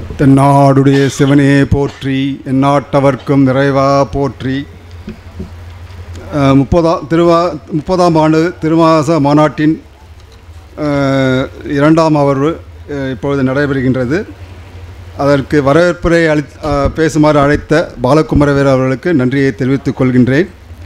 தென்னாடுடைய சிவனே போற்றி எந்நாட்டவர்க்கும் நிறைவா போற்றி அஹ், முப்பதாம் திருவா முப்பதாம் ஆண்டு திருவாச மாநாட்டின் அஹ், இரண்டாம் அமர்வு அஹ், இப்பொழுது நடைபெறுகின்றது அதற்கு வரவேற்புரை அளி அஹ், பேசுமாறு அழைத்த பாலகுமரவேர் அவர்களுக்கு நன்றியை தெரிவித்துக் கொள்கின்றேன்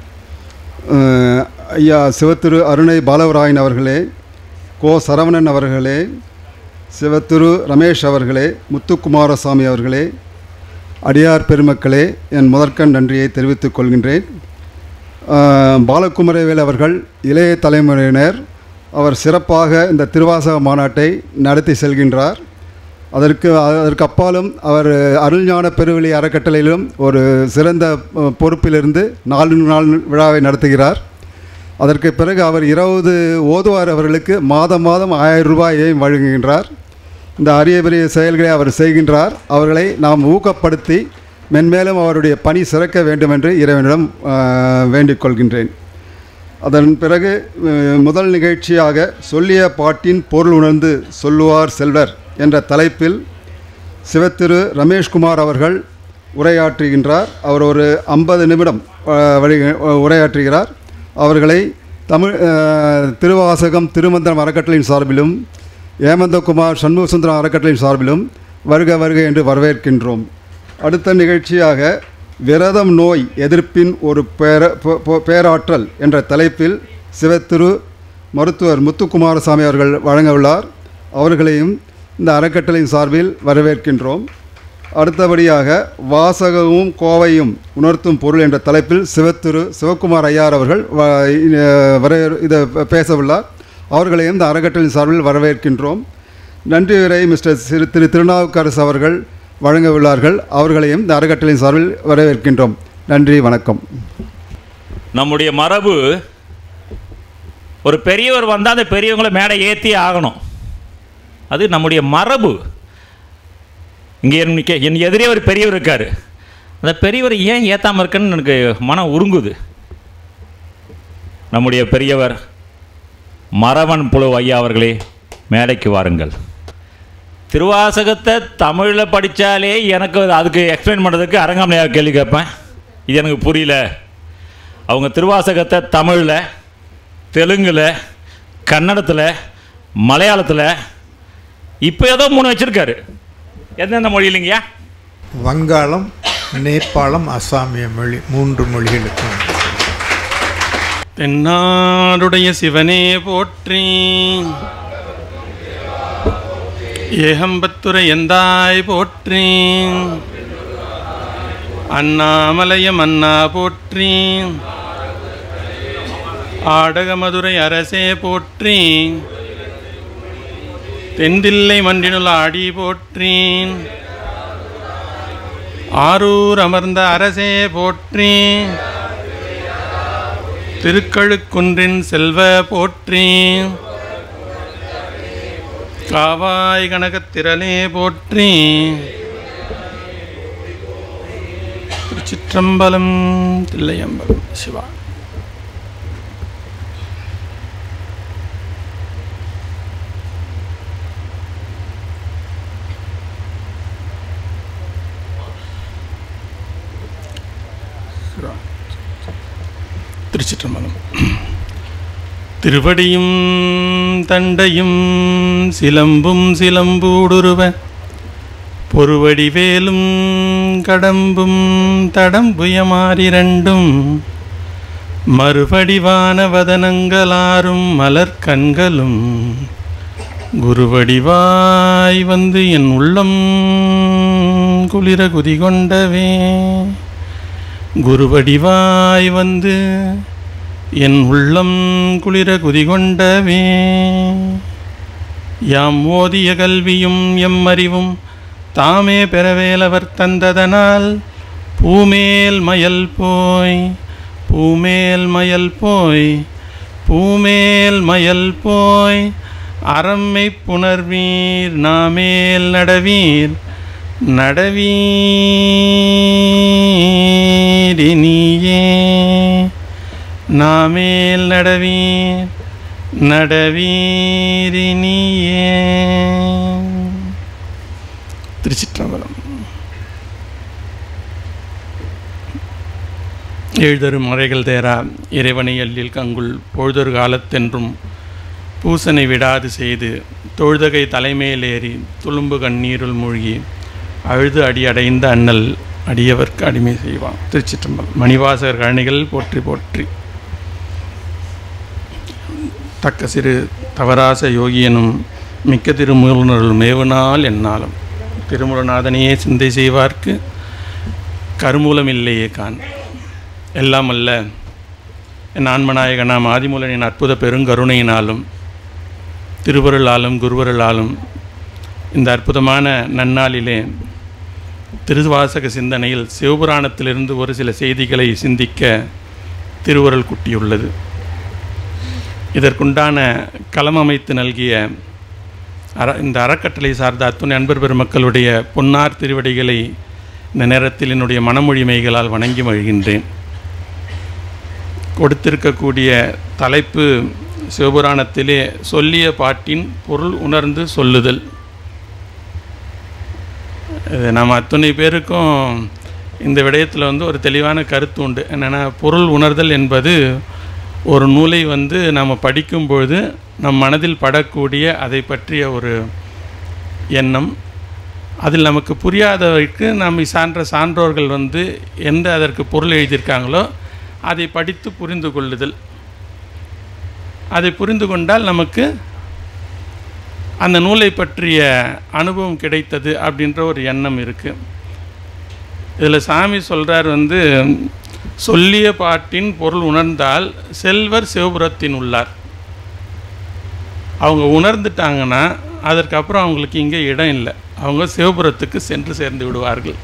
அஹ், ஐயா சிவத்திரு அருணை பாலவராயன் அவர்களே கோ சரவணன் அவர்களே சிவத்திரு ரமேஷ் அவர்களே முத்துக்குமாரசாமி அவர்களே அடியார் பெருமக்களே என் முதற்கண் நன்றியை தெரிவித்துக் கொள்கின்றேன் ஆஹ், பாலகுமரவேல் அவர்கள் இளைய தலைமுறையினர் அவர் சிறப்பாக இந்த திருவாசக மாநாட்டை நடத்தி செல்கின்றார் அதற்கு அதற்கு அப்பாலும் அவர் அருள்ஞான பெருவெளி அறக்கட்டளையிலும் ஒரு சிறந்த அஹ், பொறுப்பிலிருந்து நாலு நாள் விழாவை நடத்துகிறார் அதற்கு பிறகு அவர் இருபது ஓதுவார் அவர்களுக்கு மாதம் மாதம் ஆயிரம் ரூபாயை வழங்குகின்றார் இந்த அரிய பெரிய செயல்களை அவர் செய்கின்றார் அவர்களை நாம் ஊக்கப்படுத்தி மென்மேலும் அவருடைய பணி சிறக்க வேண்டும் என்று இறைவனிடம் ஆஹ், வேண்டிக் கொள்கின்றேன் அதன் பிறகு அஹ், முதல் நிகழ்ச்சியாக சொல்லிய பாட்டின் பொருள் உணர்ந்து சொல்லுவார் செல்வர் என்ற தலைப்பில் சிவத்திரு ரமேஷ்குமார் அவர்கள் உரையாற்றுகின்றார் அவர் ஒரு ஐம்பது நிமிடம் அஹ், வழி உரையாற்றுகிறார் அவர்களை தமிழ் அஹ், திருவாசகம் திருமந்திரம் அறக்கட்டளையின் சார்பிலும் ஏமந்தகுமார் சண்முகசுந்தரம் அறக்கட்டளையின் சார்பிலும் வருக வருக என்று வரவேற்கின்றோம் அடுத்த நிகழ்ச்சியாக விரதம் நோய் எதிர்ப்பின் ஒரு பேர போ- போ- பேராற்றல் என்ற தலைப்பில் சிவத்திரு மருத்துவர் முத்துக்குமாரசாமி அவர்கள் வழங்க உள்ளார் அவர்களையும் இந்த அறக்கட்டளையின் சார்பில் வரவேற்கின்றோம் அடுத்தபடியாக வாசகமும் கோவையும் உணர்த்தும் பொருள் என்ற தலைப்பில் சிவத்திரு சிவக்குமார் ஐயார் அவர்கள் வ- இ- வர இதை பேச உள்ளார் அவர்களையும் இந்த அறக்கட்டளையின் சார்பில் வரவேற்கின்றோம் நன்றி உரை மிஸ்டர் சிறு திரு திருநாவுக்கரசு அவர்கள் வழங்க உள்ளார்கள் அவர்களையும் இந்த அறக்கட்டளையின் சார்பில் வரவேற்கின்றோம் நன்றி வணக்கம் நம்முடைய மரபு ஒரு பெரியவர் வந்தால் அந்த பெரியவங்களை மேடை ஏற்றி ஆகணும் அது நம்முடைய மரபு இங்கே என் நிக்க- என் எதிரே ஒரு பெரியவர் இருக்கார் அந்த பெரியவர் ஏன் ஏற்றாமல் இருக்குன்னு எனக்கு மனம் உருங்குது நம்முடைய பெரியவர் மரவன் புழு ஐயா அவர்களே மேடைக்கு வாருங்கள் திருவாசகத்தை தமிழில் படித்தாலே எனக்கு அதுக்கு எக்ஸ்பிளைன் பண்ணுறதுக்கு அரங்காமலையாக கேள்வி கேட்பேன் இது எனக்கு புரியல அவங்க திருவாசகத்தை தமிழில் தெலுங்கில் கன்னடத்தில் மலையாளத்தில் இப்போ ஏதோ மூணு வச்சுருக்காரு எந்தெந்த மொழி இல்லைங்கய்யா வங்காளம் நேபாளம் அசாமிய மொழி மூன்று மொழிகளுக்கும் தென்னாடுடைய சிவனே போற்றி ஏகம்பத்துரை எந்தாய் போற்றி அண்ணாமலையம் அண்ணா போற்றி ஆடகமதுரை அரசே போற்றி தென்தில்லை மன்றினுள் ஆடி போற்றி ஆரூர் அமர்ந்த அரசே போற்றி திருக்கழுக்குன்றின் செல்வ போற்றி காவாய் கனகத்திரளே போற்றி திருச்சிற்றம்பலம் தில்லையம்பலம் சிவா திருச்சிற்றம்பலம் திருவடியும் தண்டையும் சிலம்பும் சிலம்பூடுருவ பொறுவடி வேலும் கடம்பும் தடம்புயமாறிரண்டும் மறுவடிவான வதனங்களாரும் மலர் கண்களும் குருவடிவாய் வந்து என் உள்ளம் குளிர குதிகொண்டவே குருவடிவாய் வந்து என் உள்ளம் குளிர குதிகொண்டவே யாம் ஓதிய கல்வியும் எம் அறிவும் தாமே பெறவேலவர் தந்ததனால் பூமேல் மயல் போய் பூமேல் மயல் போய் பூமேல் மயல் போய் அறம்மை புணர்வீர் நாமேல் நடவீர் நடவீரினியே நாமேல் நடவீர் நடவீரினியே திருச்சிற்றம்பலம் எழுதரு மறைகள் தேரா இறைவனை எல்லில் கங்குள் பொழுதொரு காலத்தென்றும் பூசனை விடாது செய்து தொழுதகை தலைமையிலேறி துளும்பு கண்ணீருள் மூழ்கி அழுது அடி அடைந்த அண்ணல் அடியவர்க்கு அடிமை செய்வான் திருச்சிற்றம்பலம் மணிவாசகர் கழனிகள் போற்றி போற்றி தக்க சிறு தவராச யோகியனும் மிக்க திருமுருணருள் மேவுநாள் என்னாலும் திருமுருநாதனையே சிந்தை செய்வார்க்கு கருமூலம் இல்லையே கான் எல்லாம் அல்ல என் ஆன்மநாயகனாம் ஆதிமூலனின் அற்புத பெருங்கருணையினாலும் திருவருளாலும் குருவருளாலும் இந்த அற்புதமான நன்னாளிலே திருவாசக சிந்தனையில் சிவபுராணத்திலிருந்து ஒரு சில செய்திகளை சிந்திக்க திருவருள் குட்டியுள்ளது இதற்குண்டான களம் அமைத்து நல்கிய அற இந்த அறக்கட்டளை சார்ந்த அத்துணை அன்பர் பெருமக்களுடைய பொன்னார் திருவடிகளை இந்த நேரத்தில் என்னுடைய மனமொழிமைகளால் வணங்கி மகிழ்கின்றேன் கொடுத்திருக்கக்கூடிய தலைப்பு சிவபுராணத்திலே சொல்லிய பாட்டின் பொருள் உணர்ந்து சொல்லுதல் இது நம்ம அத்துணை பேருக்கும் இந்த விடயத்தில் வந்து ஒரு தெளிவான கருத்து உண்டு என்னென்னா பொருள் உணர்தல் என்பது ஒரு நூலை வந்து நாம் படிக்கும்பொழுது நம் மனதில் படக்கூடிய அதை பற்றிய ஒரு எண்ணம் அதில் நமக்கு புரியாதவருக்கு நம்மை சான்ற சான்றோர்கள் வந்து எந்த அதற்கு பொருள் எழுதியிருக்காங்களோ அதை படித்து புரிந்து கொள்ளுதல் அதை புரிந்து கொண்டால் நமக்கு அந்த நூலை பற்றிய அனுபவம் கிடைத்தது அப்படின்ற ஒரு எண்ணம் இருக்குது இதில் சாமி சொல்கிறார் வந்து சொல்லிய பாட்டின் பொருள் உணர்ந்தால் செல்வர் சிவபுரத்தின் உள்ளார் அவங்க உணர்ந்துட்டாங்கன்னா அதற்கப்புறம் அவங்களுக்கு இங்கே இடம் இல்லை அவங்க சிவபுரத்துக்கு சென்று சேர்ந்து விடுவார்கள்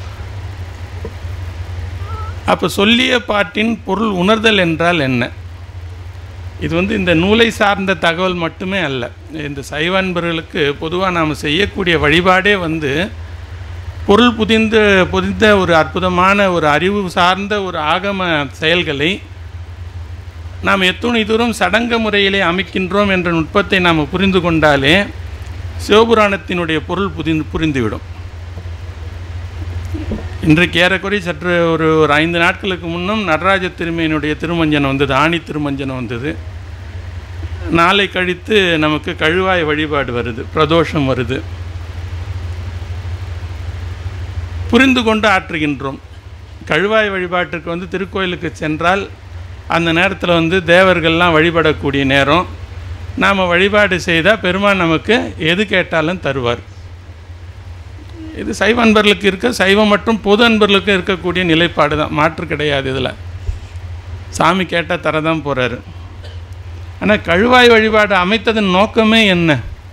அப்போ சொல்லிய பாட்டின் பொருள் உணர்தல் என்றால் என்ன இது வந்து இந்த நூலை சார்ந்த தகவல் மட்டுமே அல்ல இந்த சைவ அன்பர்களுக்கு பொதுவாக நாம் செய்யக்கூடிய வழிபாடே வந்து பொருள் புதிந்து புதிந்த ஒரு அற்புதமான ஒரு அறிவு சார்ந்த ஒரு ஆகம செயல்களை நாம் எத்துணை தூரம் சடங்க முறையிலே அமைக்கின்றோம் என்ற நுட்பத்தை நாம் புரிந்து கொண்டாலே சிவபுராணத்தினுடைய பொருள் புதிந்து புரிந்துவிடும் இன்றைக்கு ஏறக்குறைய சற்று ஒரு ஒரு ஐந்து நாட்களுக்கு முன்னும் நடராஜ திருமையினுடைய திருமஞ்சனம் வந்தது ஆணி திருமஞ்சனம் வந்தது நாளை கழித்து நமக்கு கழுவாய் வழிபாடு வருது பிரதோஷம் வருது புரிந்து கொண்டு ஆற்றுகின்றோம் கழுவாய் வழிபாட்டிற்கு வந்து திருக்கோயிலுக்கு சென்றால் அந்த நேரத்தில் வந்து தேவர்கள்லாம் வழிபடக்கூடிய நேரம் நாம் வழிபாடு செய்தால் பெருமான் நமக்கு எது கேட்டாலும் தருவார் இது சைவ அன்பர்களுக்கு இருக்க சைவம் மற்றும் பொது அன்பர்களுக்கு இருக்கக்கூடிய நிலைப்பாடு தான் மாற்று கிடையாது இதில் சாமி கேட்டால் தரதான் போகிறாரு ஆனால் கழுவாய் வழிபாடு அமைத்ததன் நோக்கமே என்ன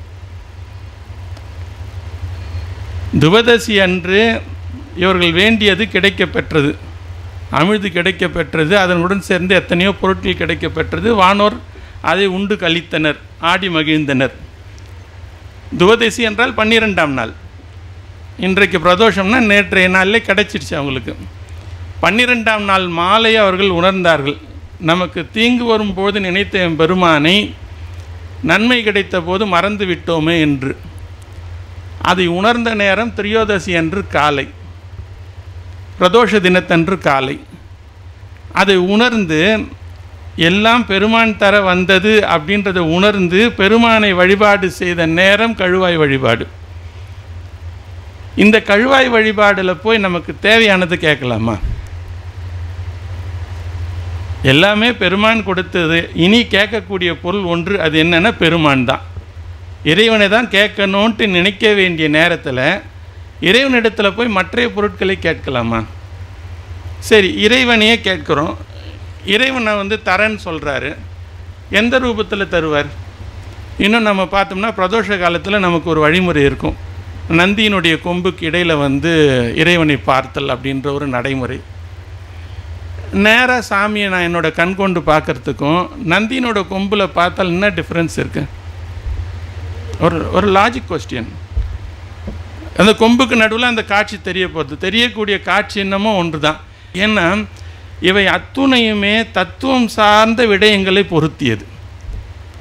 துவதசி அன்று இவர்கள் வேண்டியது கிடைக்கப் பெற்றது அமிழ்து கிடைக்கப் பெற்றது அதனுடன் சேர்ந்து எத்தனையோ பொருட்கள் கிடைக்கப் பெற்றது வானோர் அதை உண்டு கழித்தனர் ஆடி மகிழ்ந்தனர் துவதசி என்றால் பன்னிரெண்டாம் நாள் இன்றைக்கு பிரதோஷம்னா நேற்றைய நாளிலே கிடைச்சிடுச்சு அவங்களுக்கு பன்னிரெண்டாம் நாள் மாலை அவர்கள் உணர்ந்தார்கள் நமக்கு தீங்கு வரும்போது நினைத்த என் பெருமானை நன்மை கிடைத்த போது மறந்து விட்டோமே என்று அதை உணர்ந்த நேரம் திரியோதசி அன்று காலை பிரதோஷ தினத்தன்று காலை அதை உணர்ந்து எல்லாம் பெருமான் தர வந்தது அப்படின்றத உணர்ந்து பெருமானை வழிபாடு செய்த நேரம் கழுவாய் வழிபாடு இந்த கழுவாய் வழிபாடில் போய் நமக்கு தேவையானது கேட்கலாமா எல்லாமே பெருமான் கொடுத்தது இனி கேட்கக்கூடிய பொருள் ஒன்று அது என்னென்னா பெருமான் தான் இறைவனை தான் கேட்கணுன்ட்டு நினைக்க வேண்டிய நேரத்தில் இறைவனிடத்தில் போய் மற்ற பொருட்களை கேட்கலாமா சரி இறைவனையே கேட்குறோம் இறைவனை வந்து தரேன்னு சொல்கிறாரு எந்த ரூபத்தில் தருவார் இன்னும் நம்ம பார்த்தோம்னா பிரதோஷ காலத்தில் நமக்கு ஒரு வழிமுறை இருக்கும் நந்தியினுடைய கொம்புக்கு இடையில் வந்து இறைவனை பார்த்தல் அப்படின்ற ஒரு நடைமுறை நேராக சாமியை நான் என்னோட கண் கொண்டு பார்க்கறதுக்கும் நந்தியினோட கொம்பில் பார்த்தால் என்ன டிஃப்ரென்ஸ் இருக்குது ஒரு ஒரு லாஜிக் கொஸ்டின் அந்த கொம்புக்கு நடுவில் அந்த காட்சி தெரிய போகுது தெரியக்கூடிய காட்சி என்னமோ ஒன்று தான் ஏன்னா இவை அத்துணையுமே தத்துவம் சார்ந்த விடயங்களை பொருத்தியது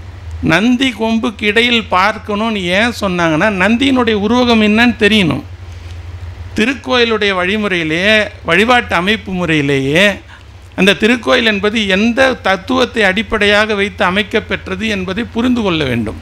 நந்தி கொம்புக்கு இடையில் பார்க்கணும்னு ஏன் சொன்னாங்கன்னா நந்தியினுடைய உருவகம் என்னன்னு தெரியணும் திருக்கோயிலுடைய வழிமுறையிலேயே வழிபாட்டு அமைப்பு முறையிலேயே அந்த திருக்கோயில் என்பது எந்த தத்துவத்தை அடிப்படையாக வைத்து அமைக்கப்பெற்றது என்பதை புரிந்து கொள்ள வேண்டும்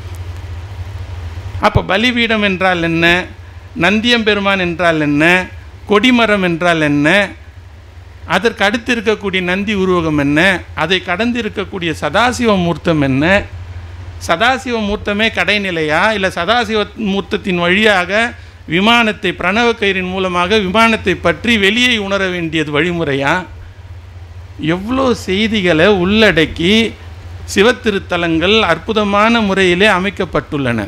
அப்போ பலிபீடம் என்றால் என்ன நந்தியம்பெருமான் என்றால் என்ன கொடிமரம் என்றால் என்ன அதற்கு அடுத்து இருக்கக்கூடிய நந்தி உருவகம் என்ன அதை கடந்து இருக்கக்கூடிய சதாசிவ மூர்த்தம் என்ன சதாசிவ மூர்த்தமே கடைநிலையா இல்லை சதாசிவ மூர்த்தத்தின் வழியாக விமானத்தை பிரணவ கயிறின் மூலமாக விமானத்தை பற்றி வெளியே உணர வேண்டியது வழிமுறையா எவ்வளோ செய்திகளை உள்ளடக்கி சிவத்திருத்தலங்கள் அற்புதமான முறையிலே அமைக்கப்பட்டுள்ளன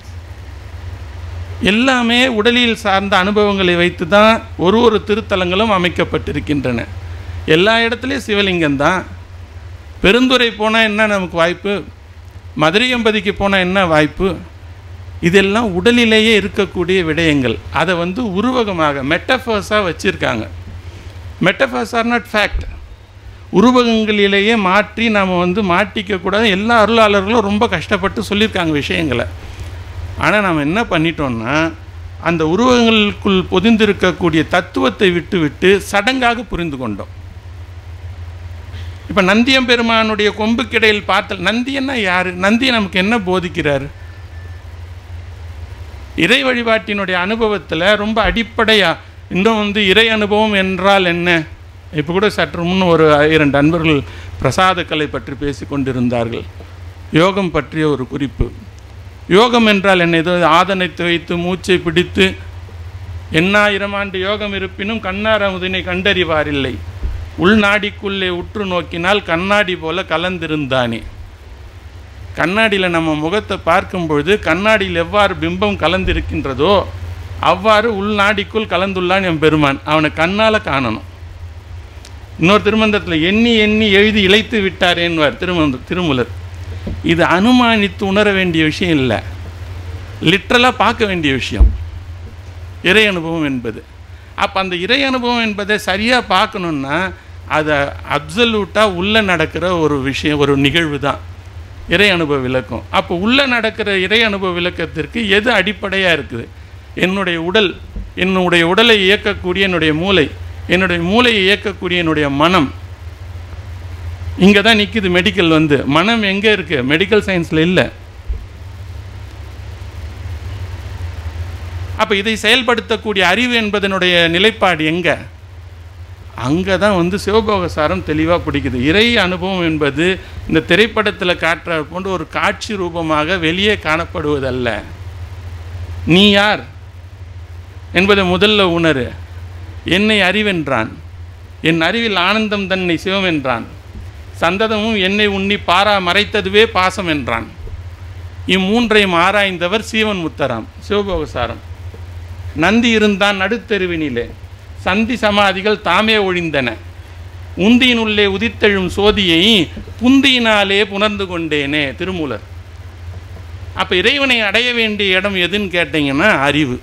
எல்லாமே உடலில் சார்ந்த அனுபவங்களை வைத்து தான் ஒரு ஒரு திருத்தலங்களும் அமைக்கப்பட்டிருக்கின்றன எல்லா இடத்துலையும் சிவலிங்கம் தான் பெருந்துறை போனால் என்ன நமக்கு வாய்ப்பு மதுரை எம்பதிக்கு போனால் என்ன வாய்ப்பு இதெல்லாம் உடலிலேயே இருக்கக்கூடிய விடயங்கள் அதை வந்து உருவகமாக மெட்டஃபர்ஸாக வச்சுருக்காங்க மெட்டஃபர்ஸ் ஆர் நாட் ஃபேக்ட் உருவகங்களிலேயே மாற்றி நாம் வந்து மாட்டிக்கக்கூடாது எல்லா அருளாளர்களும் ரொம்ப கஷ்டப்பட்டு சொல்லியிருக்காங்க விஷயங்களை ஆனால் நாம் என்ன பண்ணிட்டோம்னா அந்த உருவகங்களுக்குள் பொதிந்திருக்கக்கூடிய தத்துவத்தை விட்டு விட்டு சடங்காக புரிந்து கொண்டோம் இப்போ நந்தியம்பெருமானுடைய கொம்புக்கிடையில் பார்த்த நந்தியன்னா யார் நந்தி நமக்கு என்ன போதிக்கிறார் இறை வழிபாட்டினுடைய அனுபவத்தில் ரொம்ப அடிப்படையாக இன்னும் வந்து இறை அனுபவம் என்றால் என்ன இப்போ கூட சற்று முன் ஒரு இரண்டு அன்பர்கள் பிரசாத கலை பற்றி பேசி கொண்டிருந்தார்கள் யோகம் பற்றிய ஒரு குறிப்பு யோகம் என்றால் என்ன ஏதோ ஆதனத்தை வைத்து மூச்சை பிடித்து எண்ணாயிரம் ஆண்டு யோகம் இருப்பினும் கண்ணார் அமுதினை கண்டறிவாரில்லை உள்நாடிக்குள்ளே உற்று நோக்கினால் கண்ணாடி போல கலந்திருந்தானே கண்ணாடியில் நம்ம முகத்தை பார்க்கும் பொழுது கண்ணாடியில் எவ்வாறு பிம்பம் கலந்திருக்கின்றதோ அவ்வாறு உள்நாடிக்குள் கலந்துள்ளான் என் பெருமான் அவனை கண்ணால் காணணும் இன்னொரு திருமந்தத்தில் எண்ணி எண்ணி எழுதி இழைத்து விட்டாரேன்வார் திருமந்த திருமுலர் இது அனுமானித்து உணர வேண்டிய விஷயம் இல்லை லிட்ரலாக பார்க்க வேண்டிய விஷயம் இறை அனுபவம் என்பது அப்போ அந்த இறை அனுபவம் என்பதை சரியாக பார்க்கணுன்னா அதை அப்சல்யூட்டாக உள்ளே நடக்கிற ஒரு விஷயம் ஒரு நிகழ்வு தான் இறை அனுபவ விளக்கம் அப்போ உள்ளே நடக்கிற இறை அனுபவ விளக்கத்திற்கு எது அடிப்படையாக இருக்குது என்னுடைய உடல் என்னுடைய உடலை இயக்கக்கூடிய என்னுடைய மூளை என்னுடைய மூளையை இயக்கக்கூடிய என்னுடைய மனம் இங்கே தான் நிற்குது மெடிக்கல் வந்து மனம் எங்கே இருக்குது மெடிக்கல் சயின்ஸில் இல்லை அப்போ இதை செயல்படுத்தக்கூடிய அறிவு என்பதனுடைய நிலைப்பாடு எங்கே அங்கே தான் வந்து சிவபோகசாரம் தெளிவாக பிடிக்குது இறை அனுபவம் என்பது இந்த திரைப்படத்தில் காட்டுற போன்ற ஒரு காட்சி ரூபமாக வெளியே காணப்படுவதல்ல நீ யார் என்பதை முதல்ல உணரு என்னை அறிவென்றான் என் அறிவில் ஆனந்தம் தன்னை சிவம் என்றான் சந்ததமும் என்னை உண்ணி பாரா மறைத்ததுவே பாசம் என்றான் இம்மூன்றையும் ஆராய்ந்தவர் சீவன் முத்தராம் சிவபோகசாரம் நந்தி இருந்தான் நடுத்தெருவினிலே சந்தி சமாதிகள் தாமே ஒழிந்தன உந்தியினுள்ளே உதித்தெழும் சோதியை புந்தியினாலே புணர்ந்து கொண்டேனே திருமூலர் அப்போ இறைவனை அடைய வேண்டிய இடம் எதுன்னு கேட்டிங்கன்னா அறிவு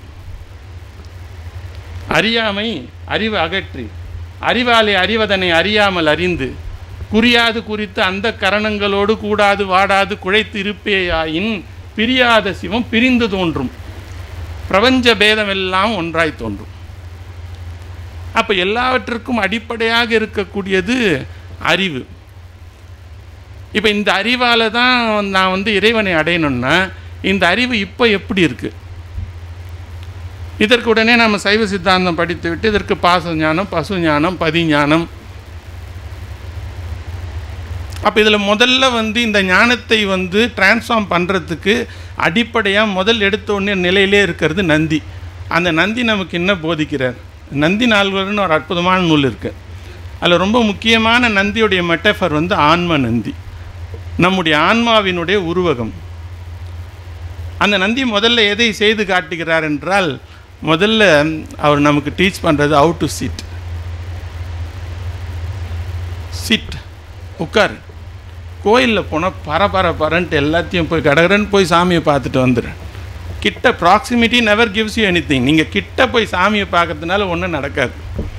அறியாமை அறிவு அகற்றி அறிவாலே அறிவதனை அறியாமல் அறிந்து குறியாது குறித்து அந்த கரணங்களோடு கூடாது வாடாது குழைத்து இருப்பேயாயின் பிரியாத சிவம் பிரிந்து தோன்றும் பிரபஞ்ச பேதமெல்லாம் ஒன்றாய் தோன்றும் அப்போ எல்லாவற்றிற்கும் அடிப்படையாக இருக்கக்கூடியது அறிவு இப்போ இந்த அறிவால் தான் நான் வந்து இறைவனை அடையணும்னா இந்த அறிவு இப்போ எப்படி இருக்குது இதற்கு உடனே நம்ம சைவ சித்தாந்தம் படித்துவிட்டு இதற்கு பாச ஞானம் பசு ஞானம் பதி ஞானம் அப்போ இதில் முதல்ல வந்து இந்த ஞானத்தை வந்து டிரான்ஸ்ஃபார்ம் பண்ணுறதுக்கு அடிப்படையாக முதல் எடுத்த உடனே நிலையிலே இருக்கிறது நந்தி அந்த நந்தி நமக்கு என்ன போதிக்கிறார் நந்தி நால்வர்னு ஒரு அற்புதமான நூல் இருக்குது அதில் ரொம்ப முக்கியமான நந்தியுடைய மெட்டஃபர் வந்து ஆன்ம நந்தி நம்முடைய ஆன்மாவினுடைய உருவகம் அந்த நந்தி முதல்ல எதை செய்து காட்டுகிறார் என்றால் முதல்ல அவர் நமக்கு டீச் பண்ணுறது ஹவு டு சிட் சிட் உட்கார் கோயிலில் போனால் பர பர பரன்ட்டு எல்லாத்தையும் போய் கடகடன்னு போய் சாமியை பார்த்துட்டு வந்துடு கிட்ட proximity never gives you anything நீங்கள் கிட்ட போய் சாமியை பார்க்கறதுனால ஒன்றும் நடக்காது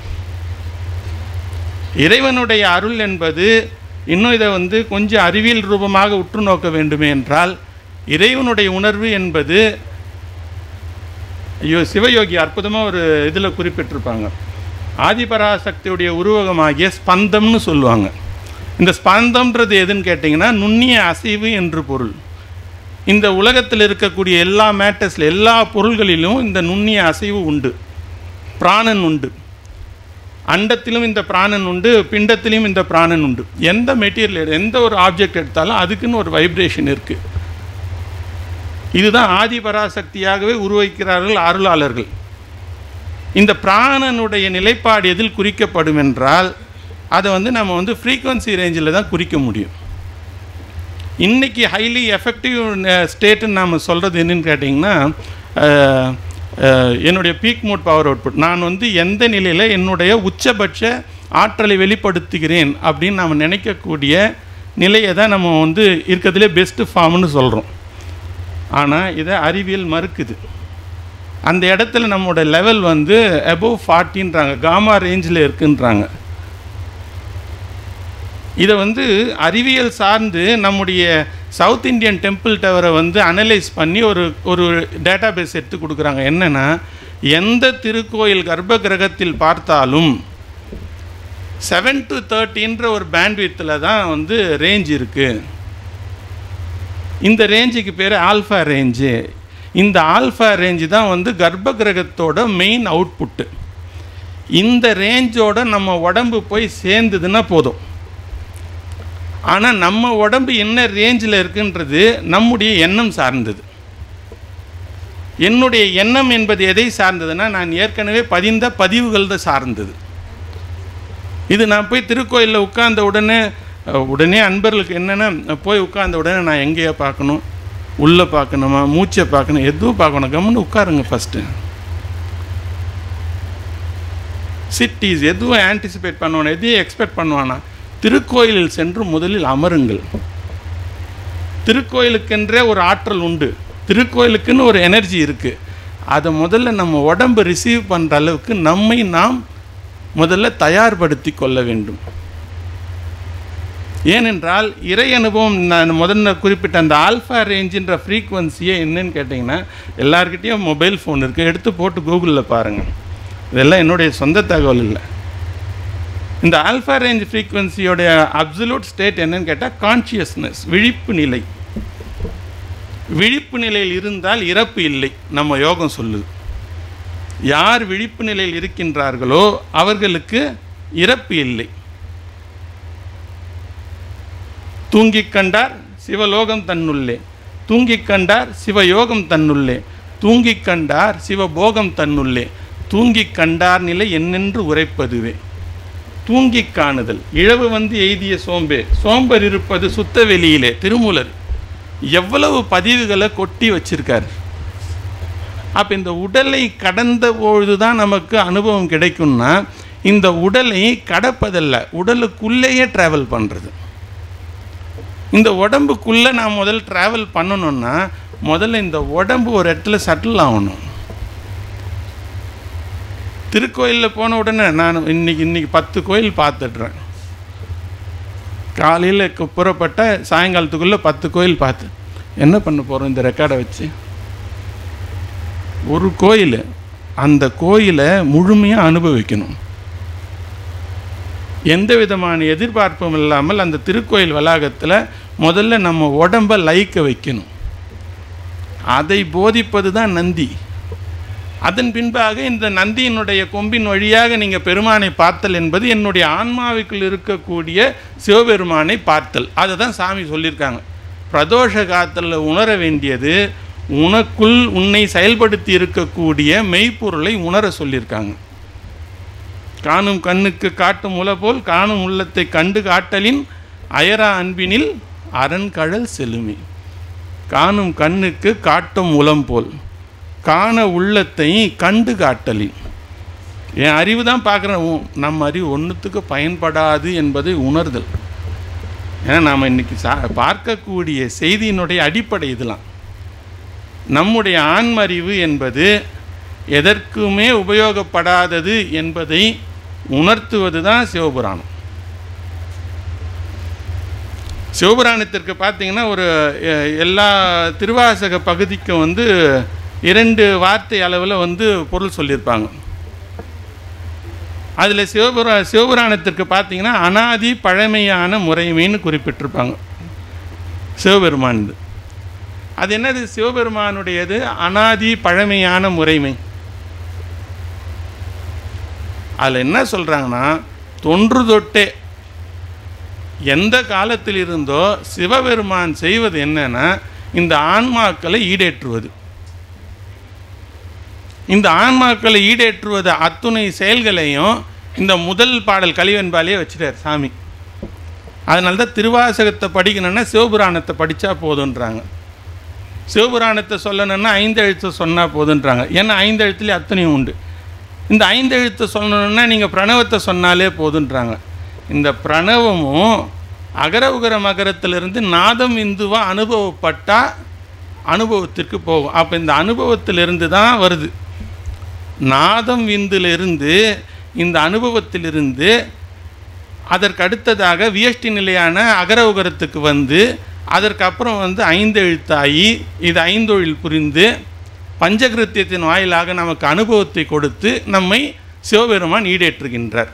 இறைவனுடைய அருள் என்பது இன்னும் இதை வந்து கொஞ்சம் அறிவியல் ரூபமாக உற்று நோக்க வேண்டுமே என்றால் இறைவனுடைய உணர்வு என்பது ஐயோ சிவயோகி அற்புதமாக ஒரு இதில் குறிப்பிட்டிருப்பாங்க ஆதிபராசக்தியுடைய உருவகமாகிய ஸ்பந்தம்னு சொல்லுவாங்க இந்த ஸ்பந்தம்ன்றது எதுன்னு கேட்டிங்கன்னா நுண்ணிய அசைவு என்று பொருள் இந்த உலகத்தில் இருக்கக்கூடிய எல்லா மேட்டர்ஸில் எல்லா பொருள்களிலும் இந்த நுண்ணிய அசைவு உண்டு பிராணன் உண்டு அண்டத்திலும் இந்த பிராணன் உண்டு பிண்டத்திலும் இந்த பிராணன் உண்டு எந்த மெட்டீரியல் எந்த ஒரு ஆப்ஜெக்ட் எடுத்தாலும் அதுக்குன்னு ஒரு வைப்ரேஷன் இருக்குது இதுதான் ஆதிபராசக்தியாகவே உருவகிக்கிறார்கள் அருளாளர்கள் இந்த பிராணனுடைய நிலைப்பாடு எதில் குறிக்கப்படும் என்றால் அதை வந்து நம்ம வந்து ஃப்ரீக்வன்சி ரேஞ்சில் தான் குறிக்க முடியும் இன்னைக்கு ஹைலி எஃபெக்டிவ் ஸ்டேட்டுன்னு நாம் சொல்கிறது என்னன்னு கேட்டிங்கன்னா அஹ், அஹ், என்னுடைய பீக் மோட் பவர் அவுட்புட் நான் வந்து எந்த நிலையில் என்னுடைய உச்சபட்ச ஆற்றலை வெளிப்படுத்துகிறேன் அப்படின்னு நாம் நினைக்கக்கூடிய நிலையை தான் நம்ம வந்து இருக்கிறதுலே பெஸ்ட்டு ஃபார்ம்னு சொல்கிறோம் ஆனால் இதை அறிவியல் மறுக்குது அந்த இடத்துல நம்மளோட லெவல் வந்து அபவ் ஃபார்ட்டின்றாங்க காமா ரேஞ்சில் இருக்குன்றாங்க இதை வந்து அறிவியல் சார்ந்து நம்முடைய சவுத் இந்தியன் டெம்பிள் டவரை வந்து அனலைஸ் பண்ணி ஒரு ஒரு டேட்டாபேஸ் எடுத்து கொடுக்குறாங்க என்னென்னா எந்த திருக்கோயில் கர்ப்ப கிரகத்தில் பார்த்தாலும் செவன் டு தேர்ட்டின்ற ஒரு பேண்ட்வித்தில் தான் வந்து ரேஞ்ச் இருக்குது இந்த ரேஞ்சுக்கு பேர் ஆல்ஃபா ரேஞ்சு இந்த ஆல்ஃபா ரேஞ்சு தான் வந்து கர்ப்ப கிரகத்தோட மெயின் அவுட்புட்டு இந்த ரேஞ்சோட நம்ம உடம்பு போய் சேர்ந்ததுன்னா போதும் ஆனால் நம்ம உடம்பு என்ன ரேஞ்சில் இருக்குன்றது நம்முடைய எண்ணம் சார்ந்தது என்னுடைய எண்ணம் என்பது எதை சார்ந்ததுன்னா நான் ஏற்கனவே பதிந்த பதிவுகள் தான் சார்ந்தது இது நான் போய் திருக்கோயிலில் உட்கார்ந்த உடனே அஹ், உடனே அன்பர்களுக்கு என்னென்னா போய் உட்கார்ந்த உடனே நான் எங்கேயா பார்க்கணும் உள்ளே பார்க்கணுமா மூச்சை பார்க்கணும் எதுவும் பார்க்கணும் கம்முன்னு உட்காருங்க ஃபஸ்ட்டு சிட்டிஸ் எதுவும் ஆன்டிசிபேட் பண்ணுவானா எதையும் எக்ஸ்பெக்ட் பண்ணுவானா திருக்கோயிலில் சென்று முதலில் அமருங்கள் திருக்கோயிலுக்கென்றே ஒரு ஆற்றல் உண்டு திருக்கோயிலுக்குன்னு ஒரு எனர்ஜி இருக்குது அதை முதல்ல நம்ம உடம்பு ரிசீவ் பண்ணுற அளவுக்கு நம்மை நாம் முதல்ல தயார்படுத்தி கொள்ள வேண்டும் ஏனென்றால் இறை அனுபவம் நான் முதல்ல குறிப்பிட்ட அந்த ஆல்ஃபா ரேஞ்சுன்ற ஃப்ரீக்குவன்சியே என்னன்னு கேட்டிங்கன்னா எல்லார்கிட்டேயும் மொபைல் ஃபோன் இருக்குது எடுத்து போட்டு கூகுளில் பாருங்கள் இதெல்லாம் என்னுடைய சொந்த தகவல் இல்லை இந்த ஆல்ஃபா ரேஞ்ச் ஃப்ரீக்குவன்சியோடைய அப்சல்யூட் ஸ்டேட் என்னன்னு கேட்டால் கான்ஷியஸ்னஸ் விழிப்பு நிலை விழிப்பு நிலையில் இருந்தால் இறப்பு இல்லை நம்ம யோகம் சொல்லுது யார் விழிப்பு நிலையில் இருக்கின்றார்களோ அவர்களுக்கு இறப்பு இல்லை தூங்கிக் கண்டார் சிவலோகம் தன்னுள்ளே தூங்கிக் கண்டார் சிவயோகம் தன்னுள்ளே தூங்கிக் கண்டார் சிவபோகம் தன்னுள்ளே தூங்கிக் கண்டார் நிலை என்னென்று உரைப்பதுவே தூங்கிக் காணுதல் இழவு வந்து எய்திய சோம்பே சோம்பர் இருப்பது சுத்த வெளியிலே திருமூலர் எவ்வளவு பதிவுகளை கொட்டி வச்சிருக்கார் அப்போ இந்த உடலை கடந்த பொழுது தான் நமக்கு அனுபவம் கிடைக்கும்னா இந்த உடலை கடப்பதல்ல உடலுக்குள்ளேயே ட்ராவல் பண்ணுறது இந்த உடம்புக்குள்ளே நான் முதல் ட்ராவல் பண்ணணும்னா முதல்ல இந்த உடம்பு ஒரு இடத்துல செட்டில் ஆகணும் திருக்கோயிலில் போன உடனே நான் இன்னைக்கு இன்னைக்கு பத்து கோயில் பார்த்துடுறேன் காலையில் புறப்பட்ட சாயங்காலத்துக்குள்ளே பத்து கோயில் பார்த்து என்ன பண்ண போகிறோம் இந்த ரெக்கார்டை வச்சு ஒரு கோயில் அந்த கோயிலை முழுமையாக அனுபவிக்கணும் எந்த விதமான எதிர்பார்ப்பும் இல்லாமல் அந்த திருக்கோயில் வளாகத்தில் முதல்ல நம்ம உடம்பை லைக்க வைக்கணும் அதை போதிப்பது தான் நந்தி அதன் பின்பாக இந்த நந்தியினுடைய கொம்பின் வழியாக நீங்கள் பெருமானை பார்த்தல் என்பது என்னுடைய ஆன்மாவுக்குள் இருக்கக்கூடிய சிவபெருமானை பார்த்தல் அதை தான் சாமி சொல்லியிருக்காங்க பிரதோஷ காத்தலில் உணர வேண்டியது உனக்குள் உன்னை செயல்படுத்தி இருக்கக்கூடிய மெய்ப்பொருளை உணர சொல்லியிருக்காங்க காணும் கண்ணுக்கு காட்டும் உல போல் காணும் உள்ளத்தை கண்டு காட்டலின் அயரா அன்பினில் அரண்கழல் செலுமி காணும் கண்ணுக்கு காட்டும் உலம் போல் காண உள்ளத்தை கண்டு காட்டலின் என் அறிவு தான் பார்க்குறேன் நம்ம அறிவு ஒன்றுத்துக்கு பயன்படாது என்பதை உணர்தல் ஏன்னா நாம் இன்னைக்கு சா பார்க்கக்கூடிய செய்தியினுடைய அடிப்படை இதெல்லாம் நம்முடைய ஆன்மறிவு என்பது எதற்குமே உபயோகப்படாதது என்பதை உணர்த்துவது தான் சிவபுராணம் சிவபுராணத்திற்கு பார்த்தீங்கன்னா ஒரு எ- எல்லா திருவாசக பகுதிக்கும் வந்து இரண்டு வார்த்தை அளவில் வந்து பொருள் சொல்லியிருப்பாங்க அதில் சிவபுரா சிவபுராணத்திற்கு பார்த்தீங்கன்னா அனாதி பழமையான முறைமைன்னு குறிப்பிட்டிருப்பாங்க சிவபெருமானது அது என்னது சிவபெருமானுடையது அனாதி பழமையான முறைமை அதில் என்ன சொல்கிறாங்கன்னா தொன்று தொட்டே எந்த காலத்தில் இருந்தோ சிவபெருமான் செய்வது என்னன்னா இந்த ஆன்மாக்களை ஈடேற்றுவது இந்த ஆன்மாக்களை ஈடேற்றுவது அத்துணை செயல்களையும் இந்த முதல் பாடல் கலிவெண்பாலே வச்சுட்டார் சாமி அதனால தான் திருவாசகத்தை படிக்கணும்னா சிவபுராணத்தை படித்தா போதுன்றாங்க சிவபுராணத்தை சொல்லணும்னா ஐந்து எழுத்து சொன்னால் போதுன்றாங்க ஏன்னா ஐந்து எழுத்துலேயே அத்தனையும் உண்டு இந்த ஐந்து எழுத்து சொல்லணும்னா நீங்கள் பிரணவத்தை சொன்னாலே போதுன்றாங்க இந்த பிரணவமும் அகர உகர மகரத்திலிருந்து நாதம் இந்துவாக அனுபவப்பட்டால் அனுபவத்திற்கு போகும் அப்போ இந்த அனுபவத்திலிருந்து தான் வருது நாதம் விந்திலிருந்து இந்த அனுபவத்திலிருந்து அதற்கு அடுத்ததாக வியஷ்டி நிலையான அகர உகரத்துக்கு வந்து அதற்கப்புறம் வந்து ஐந்து எழுத்தாகி இது ஐந்தொழில் புரிந்து பஞ்சகிருத்தியத்தின் வாயிலாக நமக்கு அனுபவத்தை கொடுத்து நம்மை சிவபெருமான் ஈடேற்றுகின்றார்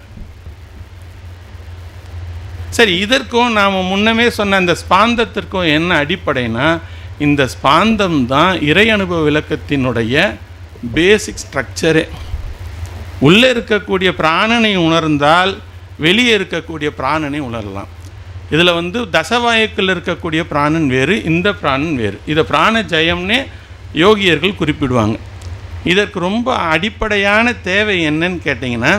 சரி இதற்கும் நாம் முன்னமே சொன்ன அந்த ஸ்பாந்தத்திற்கும் என்ன அடிப்படைனா இந்த ஸ்பாந்தம் தான் இறை அனுபவ விளக்கத்தினுடைய பேசிக் ஸ்ட்ரக்சரே உள்ளே இருக்கக்கூடிய பிராணனை உணர்ந்தால் வெளியே இருக்கக்கூடிய பிராணனை உணரலாம் இதில் வந்து தசவாயுக்கள் இருக்கக்கூடிய பிராணன் வேறு இந்த பிராணன் வேறு இதை பிராண ஜெயம்னே யோகியர்கள் குறிப்பிடுவாங்க இதற்கு ரொம்ப அடிப்படையான தேவை என்னன்னு கேட்டிங்கன்னா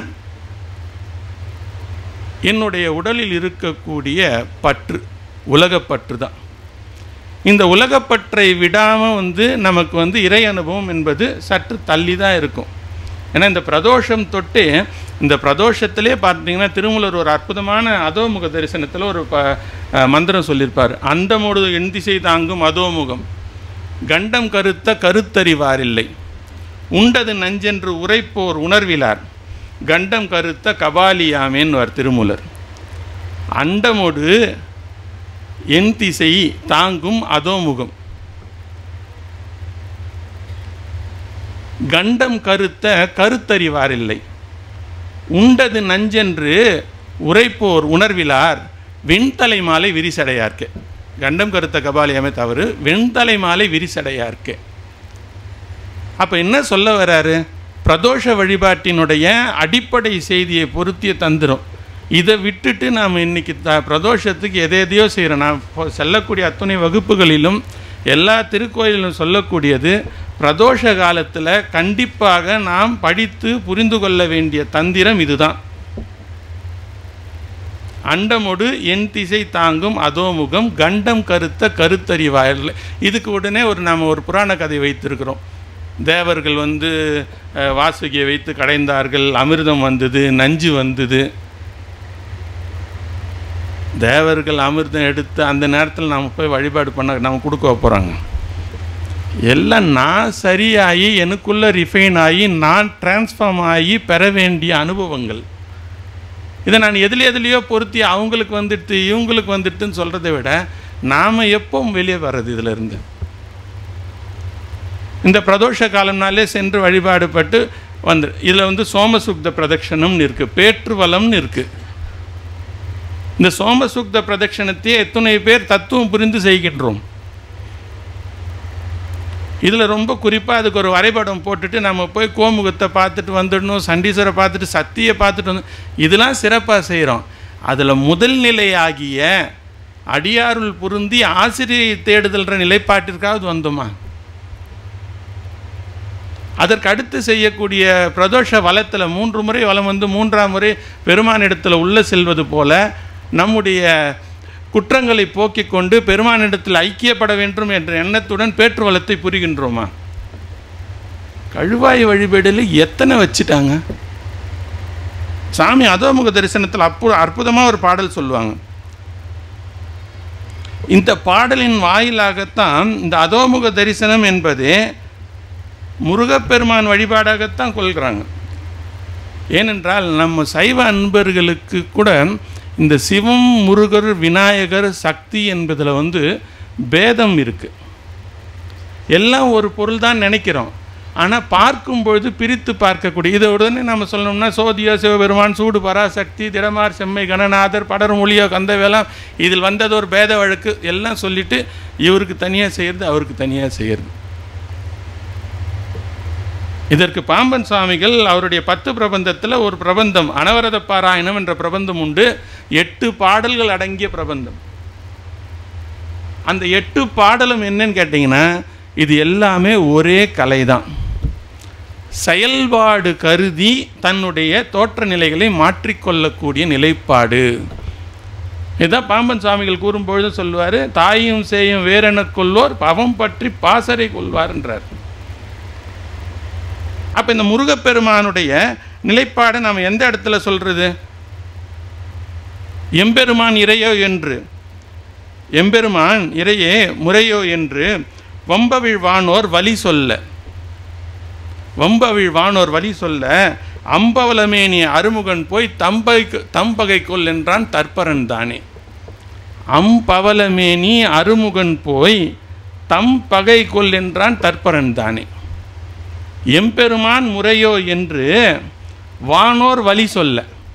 என்னுடைய உடலில் இருக்கக்கூடிய பற்று உலகப்பற்று தான் இந்த உலகப்பற்றை விடாமல் வந்து நமக்கு வந்து இறை அனுபவம் என்பது சற்று தள்ளி தான் இருக்கும் ஏன்னா இந்த பிரதோஷம் தொட்டு இந்த பிரதோஷத்திலே பார்த்தீங்கன்னா திருமூலர் ஒரு அற்புதமான அதோமுக தரிசனத்தில் ஒரு ப அஹ் மந்திரம் சொல்லியிருப்பார் அண்டமோடு எண்திசை தாங்கும் அதோமுகம் கண்டம் கருத்த கருத்தறிவாரில்லை உண்டது நஞ்சென்று உரைப்போர் உணர்விலார் கண்டம் கருத்த கபாலியாமேன்வார் திருமூலர் அண்டமோடு என் திசை தாங்கும் அதோமுகம் கண்டம் கருத்த கருத்தறிவாரில்லை உண்டது நஞ்சென்று உரைப்போர் உணர்விலார் வெண்தலை மாலை விரிசடையார்க்கு கண்டம் கருத்த கபாலியாமே தவறு வெண்தலை மாலை விரிசடையார்க்கு அப்போ என்ன சொல்ல வராரு பிரதோஷ வழிபாட்டினுடைய அடிப்படை செய்தியை பொருத்திய தந்திரம் இதை விட்டுட்டு நாம் இன்னைக்கு த பிரதோஷத்துக்கு எதை எதையோ செய்கிறோம் நான் இப்போ செல்லக்கூடிய அத்துணை வகுப்புகளிலும் எல்லா திருக்கோயிலும் சொல்லக்கூடியது பிரதோஷ காலத்தில் கண்டிப்பாக நாம் படித்து புரிந்து கொள்ள வேண்டிய தந்திரம் இதுதான் அண்டமொடு என் திசை தாங்கும் அதோமுகம் கண்டம் கருத்த கருத்தறிவாயில் இதுக்கு உடனே ஒரு நாம் ஒரு புராண கதை வைத்திருக்கிறோம் தேவர்கள் வந்து அஹ், வாசுகியை வைத்து கடைந்தார்கள் அமிர்தம் வந்தது நஞ்சு வந்தது தேவர்கள் அமிர்தம் எடுத்து அந்த நேரத்தில் நாம் போய் வழிபாடு பண்ண நம்ம கொடுக்க போகிறாங்க எல்லாம் நான் சரியாகி எனக்குள்ளே ரிஃபைன் ஆகி நான் டிரான்ஸ்ஃபார்ம் ஆகி பெற வேண்டிய அனுபவங்கள் இதை நான் எதுல எதுலேயோ பொருத்தி அவங்களுக்கு வந்துட்டு இவங்களுக்கு வந்துட்டுன்னு சொல்கிறத விட நாம் எப்போ வெளியே வர்றது இதிலிருந்து இந்த பிரதோஷ காலம்னாலே சென்று வழிபாடு பட்டு வந்து இதில் வந்து சோமசுக்த பிரதட்சணம்னு இருக்குது பேற்றுவலம்னு இருக்குது இந்த சோமசுக்த பிரதட்சணத்தையே எத்தனை பேர் தத்துவம் புரிந்து செய்கின்றோம் இதில் ரொம்ப குறிப்பாக அதுக்கு ஒரு வரைபடம் போட்டுட்டு நம்ம போய் கோமுகத்தை பார்த்துட்டு வந்துடணும் சண்டீஸ்வரை பார்த்துட்டு சத்தியை பார்த்துட்டு வந்து இதெல்லாம் சிறப்பாக செய்கிறோம் அதில் முதல் நிலையாகிய அடியாருள் பொருந்தி ஆசிரியை தேடுதல்ன்ற நிலைப்பாட்டிற்காவது வந்தோமா அதற்கு அடுத்து செய்யக்கூடிய பிரதோஷ வளத்தில் மூன்று முறை வலம் வந்து மூன்றாம் முறை பெருமானிடத்தில் உள்ள செல்வது போல நம்முடைய குற்றங்களை போக்கிக் கொண்டு பெருமானிடத்தில் ஐக்கியப்பட வேண்டும் என்ற எண்ணத்துடன் பேற்று வளத்தை புரிகின்றோமா கழுவாய் வழிபேடில் எத்தனை வச்சுட்டாங்க சாமி அதோமுக தரிசனத்தில் அப்பு அற்புதமாக ஒரு பாடல் சொல்லுவாங்க இந்த பாடலின் வாயிலாகத்தான் இந்த அதோமுக தரிசனம் என்பது முருகப்பெருமான் வழிபாடாகத்தான் கொள்கிறாங்க ஏனென்றால் நம்ம சைவ அன்பர்களுக்கு கூட இந்த சிவம் முருகர் விநாயகர் சக்தி என்பதில் வந்து பேதம் இருக்குது எல்லாம் ஒரு பொருள் தான் நினைக்கிறோம் ஆனால் பார்க்கும்பொழுது பிரித்து பார்க்கக்கூடிய இதை உடனே நம்ம சொல்லணும்னா சோதியோ சிவபெருமான் சூடு பராசக்தி திடமார் செம்மை கணநாதர் படரும் ஒளியோ கந்தவேலாம் இதில் வந்தது ஒரு பேத வழக்கு எல்லாம் சொல்லிட்டு இவருக்கு தனியாக செய்கிறது அவருக்கு தனியாக செய்கிறது இதற்கு பாம்பன் சுவாமிகள் அவருடைய பத்து பிரபந்தத்தில் ஒரு பிரபந்தம் அனவரத பாராயணம் என்ற பிரபந்தம் உண்டு எட்டு பாடல்கள் அடங்கிய பிரபந்தம் அந்த எட்டு பாடலும் என்னன்னு கேட்டிங்கன்னா இது எல்லாமே ஒரே கலை தான் செயல்பாடு கருதி தன்னுடைய தோற்ற நிலைகளை மாற்றிக்கொள்ளக்கூடிய நிலைப்பாடு இதுதான் பாம்பன் சுவாமிகள் கூறும்பொழுது சொல்லுவார் தாயும் சேயும் வேறென கொள்வோர் பவம் பற்றி பாசறை கொள்வார்ன்றார் அப்போ இந்த முருகப்பெருமானுடைய நிலைப்பாடை நாம் எந்த இடத்துல சொல்கிறது எம்பெருமான் இறையோ என்று எம்பெருமான் இறையே முறையோ என்று வம்பவிழ் வானோர் வழி சொல்ல வம்பவிழ் வானோர் வழி சொல்ல அம்பவலமேனி அருமுகன் போய் தம்பை தம்பகை கொல் என்றான் தற்பரன் தானே அம்பவலமேனி அருமுகன் போய் தம் பகை கொல் என்றான் தற்பரன் தானே எம்பெருமான் முறையோ என்று வானோர் வழி சொல்ல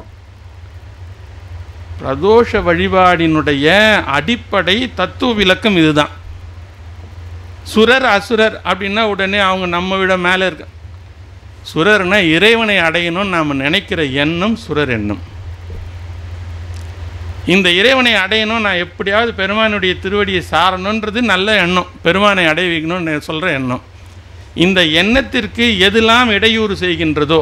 பிரதோஷ வழிபாடினுடைய அடிப்படை தத்துவ விளக்கம் இதுதான் சுரர் அசுரர் அப்படின்னா உடனே அவங்க நம்ம விட மேலே இருக்க சுரர்னா இறைவனை அடையணும்னு நாம் நினைக்கிற எண்ணம் சுரர் எண்ணம் இந்த இறைவனை அடையணும் நான் எப்படியாவது பெருமானுடைய திருவடியை சாரணுன்றது நல்ல எண்ணம் பெருமானை அடைய வைக்கணும்னு சொல்கிற எண்ணம் இந்த எண்ணத்திற்கு எதெல்லாம் இடையூறு செய்கின்றதோ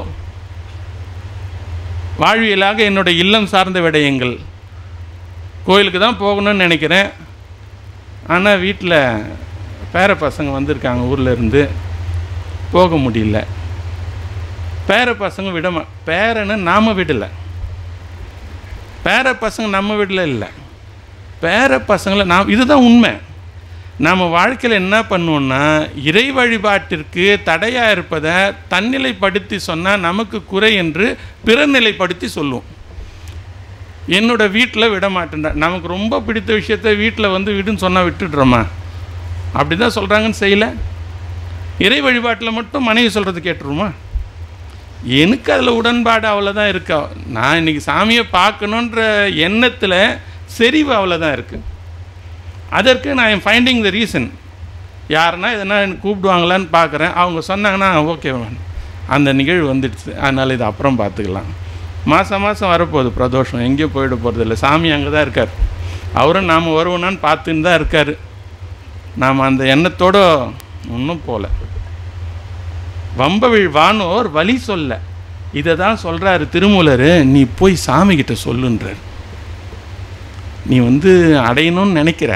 வாழ்வியலாக என்னுடைய இல்லம் சார்ந்த விடயங்கள் கோயிலுக்கு தான் போகணும்னு நினைக்கிறேன் ஆனால் வீட்டில் பேர பசங்க வந்திருக்காங்க ஊரில் இருந்து போக முடியல பேர பசங்க விடமா பேரனை நாம் விடலை பேர பசங்க நம்ம வீட்டில் இல்லை பேர பசங்களை நாம் இதுதான் உண்மை நாம் வாழ்க்கையில் என்ன பண்ணுவோம்னா இறை வழிபாட்டிற்கு தடையாக இருப்பதை தன்னிலைப்படுத்தி சொன்னால் நமக்கு குறை என்று பிறநிலைப்படுத்தி சொல்லுவோம் என்னோட வீட்டில் விட மாட்டேன்டா நமக்கு ரொம்ப பிடித்த விஷயத்த வீட்டில் வந்து விடுன்னு சொன்னால் விட்டுடுறோமா அப்படி தான் சொல்கிறாங்கன்னு செய்யலை இறை வழிபாட்டில் மட்டும் மனைவி சொல்கிறது கேட்டுருமா எனக்கு அதில் உடன்பாடு அவ்வளோதான் இருக்கா நான் இன்றைக்கி சாமியை பார்க்கணுன்ற எண்ணத்தில் செறிவு அவ்வளோதான் இருக்குது அதற்கு நான் என் ஃபைண்டிங் த ரீசன் யாருன்னா எதனா எனக்கு கூப்பிடுவாங்களான்னு பார்க்குறேன் அவங்க சொன்னாங்கன்னா ஓகே அந்த நிகழ்வு வந்துடுச்சு அதனால் இது அப்புறம் பார்த்துக்கலாம் மாதம் மாதம் வரப்போகுது பிரதோஷம் எங்கேயும் போயிட போகிறதில்ல சாமி அங்கே தான் இருக்கார் அவரும் நாம் வருவோனான்னு பார்த்துன்னு தான் இருக்கார் நாம் அந்த எண்ணத்தோடு ஒன்றும் போகல வம்பவிழ் வானோர் வழி சொல்ல இதை தான் சொல்கிறாரு திருமூலர் நீ போய் சாமிக்கிட்ட சொல்லுன்றார் நீ வந்து அடையணும்னு நினைக்கிற